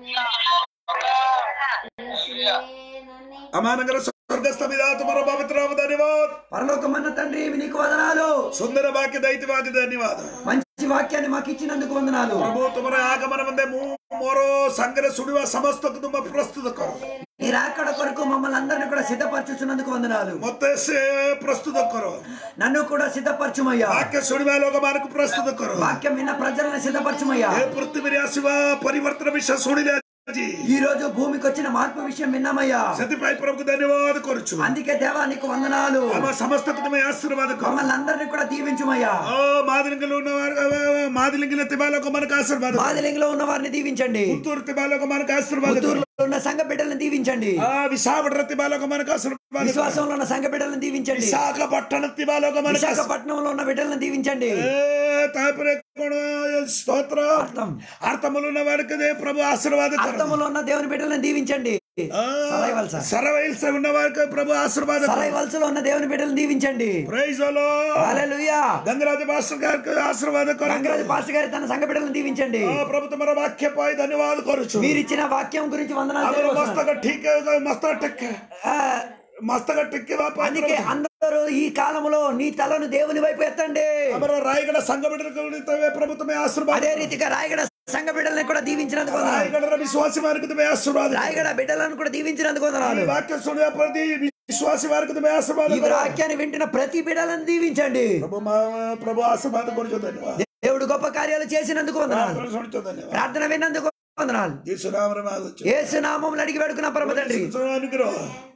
A: ଆମମାନଙ୍କର ସ୍ୱର୍ଗସ୍ଥ ପିତା ତୁମର ପବିତ୍ର ନାମ ଧନ୍ୟବାଦ
B: పరలోకమన్న తండ్రి నీకు వందనాలు
A: ସୁନ୍ଦର ବାକ୍ୟ ଦେଇଥିବା ଧନ୍ୟବାଦ
B: మంచి వాక్యాన్ని మాకు ఇచ్చినందుకు వందనాలు
A: ପ୍ରଭୁ ତୁମର ଆଗମନ ମଧ୍ୟ ମୁଁ ମୋର ସାଙ୍ଗରେ ଶୁଣିବା ସମସ୍ତଙ୍କୁ ତୁମ ପ୍ରସ୍ତୁତ କର
B: ఈ రాకడ కొరకు మమ్మల్ని అందరిని కూడా సిద్ధపరచుచున్నందుకు వందనాలు
A: ମତେ ସେ ପ୍ରସ୍ତୁତ କର
B: నన్ను కూడా సిద్ధపరచుమయ్యా
A: ବାକ୍ୟ ଶୁଣିବା ଲୋକମାନଙ୍କୁ ପ୍ରସ୍ତୁତ କର
B: వాక్యం విన్న ప్రజలను సిద్ధపరచుమయ్యా
A: ଏ ପୃଥିବୀରେ ଆସିବା ପରିବର୍ତ୍ତନ ବିଷୟ ଶୁଣିଲେ ଆଜି
B: ఈ రోజు భూమికి వచ్చిన మార్పు విషయం విన్నామయ్యా
A: ସେଥିପାଇଁ ପ୍ରଭୁକୁ ଧନ୍ୟବାଦ କରୁଛୁ
B: అందుకే దేవా నీకు వందనాలు
A: ଆମ ସମସ୍ତଙ୍କୁ ତୁମେ ଆଶୀର୍ବାଦ କର
B: మమ్మల్ని అందరిని కూడా దీవించుమయ్యా
A: ଓ ମାଦିଲିଙ୍ଗିలో ఉన్న మాదిలింగిలో ଥିବା ଲୋକମାନଙ୍କୁ ఆశీర్వాద కର.
B: మాదిలింగలో ఉన్న వారిని దీవించండి
A: పుత్తూరు ଥିବା ଲୋକମାନଙ୍କୁ ఆశీర్వాద కర.
B: పుత్తూరులో ఉన్న సంఘ బిడ్డలను దీవించండి
A: ఆ విశాఖపట్నం ଥିବା ଲୋକମାନଙ୍କୁ ఆశీర్వాద కర.
B: విశ్వాసంలో ఉన్న సంఘ బిడ్డలను దీవించండి
A: విశాఖపట్నం ଥିବା ଲୋକମାନଙ୍କୁ ఆశీర్వాద
B: విశాఖపట్నంలో ఉన్న బిడ్డలను దీవించండి
A: ఏ ତାପରେ କଣ ଏ ସ୍ତୋତ୍ର
B: అర్థం
A: అర్థములు ఉన్న వారికి దే ప్రభు ఆశీర్వాద కర.
B: అర్థములో ఉన్న దేవుని బిడ్డలను దీవించండి
A: ఆ,
B: సరైవల్స.
A: సరవైల్స ఉన్న వారికి ప్రభు ఆశీర్వాద కర.
B: సరై వలసలో ఉన్న దేవుని బిడ్డలను దీవించండి
A: ప్రైజ్ అలో
B: హల్లెలూయా
A: గంగరాజ మాస్టర్ గారికి ఆశీర్వాద కర.
B: రంగరాజు పాస్టర్ గారి తన సంఘ బిడ్డలను దీవించండి
A: ఆ, ప్రభు తమర వాక్య పై ధన్యవాద కరుచు
B: మీరు ఇచ్చిన వాక్యం గురించి వందనాలు
A: ଆମର
B: తెలియజేస్తున్నాను.
A: ମସ୍ତକ ଠିକ ମସ୍ତକ ଟେକେ
B: ఆ,
A: ମସ୍ତକ ଟେକିବା ପାଇଁ
B: అందుకే అందరూ ఈ కాలంలో నీ తలను దేవుని వైపు ఎత్తండి
A: ଆମର ରାୟଗଡା ସାଙ୍ଗ ବିଡରେ ପ୍ରଭୁ ତୁମେ ଆଶୀର୍ବାଦ
B: అదే రీతిగా రాయగడ సంఘ బిడ్డలను కూడా దీవించినందుకు వందనాలు
A: ରାୟଗଡର ବିଶ୍ୱାସୀ ମାନଙ୍କୁ ତୁମେ ଆଶୀର୍ବାଦ କର।
B: రాయగడ బిడ్డలను కూడా దీవించినందుకు
A: ఈ
B: వందనాలు
A: వాక్య ଶୁଣିବା ପ୍ରତି ବିଶ୍ୱାସୀ ମାନଙ୍କୁ ତୁମେ ଆଶୀର୍ବାଦ
B: ఈ
A: କର।
B: వాక్యాన్ని వింటున్న ప్రతి బిడ్డలను దీవించండి
A: ପ୍ରଭୁ ମା- ପ୍ରଭୁ ଆଶୀର୍ବାଦ କରୁଛ ଧନ୍ୟବାଦ
B: దేవుడు గొప్ప కార్యాలు చేసినందుకు వందనాలు
A: ప్రార్థన ଶୁଣିଛ ଧନ୍ୟବାଦ
B: ప్రార్థన విన్నందుకు వందనాలు
A: ଯୀଶୁ ନାମରେ ମାଗୁଛୁ
B: యేసు నామములు అడిగి పెడుకున్న పరమ తండ్రి
A: ଯୀଶୁ ଅନୁଗ୍ରହ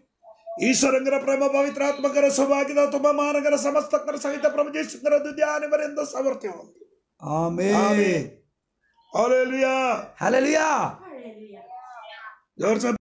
A: ଈଶ୍ୱରଙ୍କର ପ୍ରେମ ପବିତ୍ର ଆତ୍ମକର ସୌଭାଗ୍ୟ ତୁମ ମାନଙ୍କର ସମସ୍ତଙ୍କର ସହିତ ପ୍ରଭୁ ଯୀଶୁଙ୍କର ଦୁଦ୍ୟାନ ପର୍ଯ୍ୟନ୍ତ ସାମର୍ଥ୍ୟ
B: ఆమేన్
A: ହାଲେଲୁୟା
B: హల్లెలూయా
A: ଜୋରସେ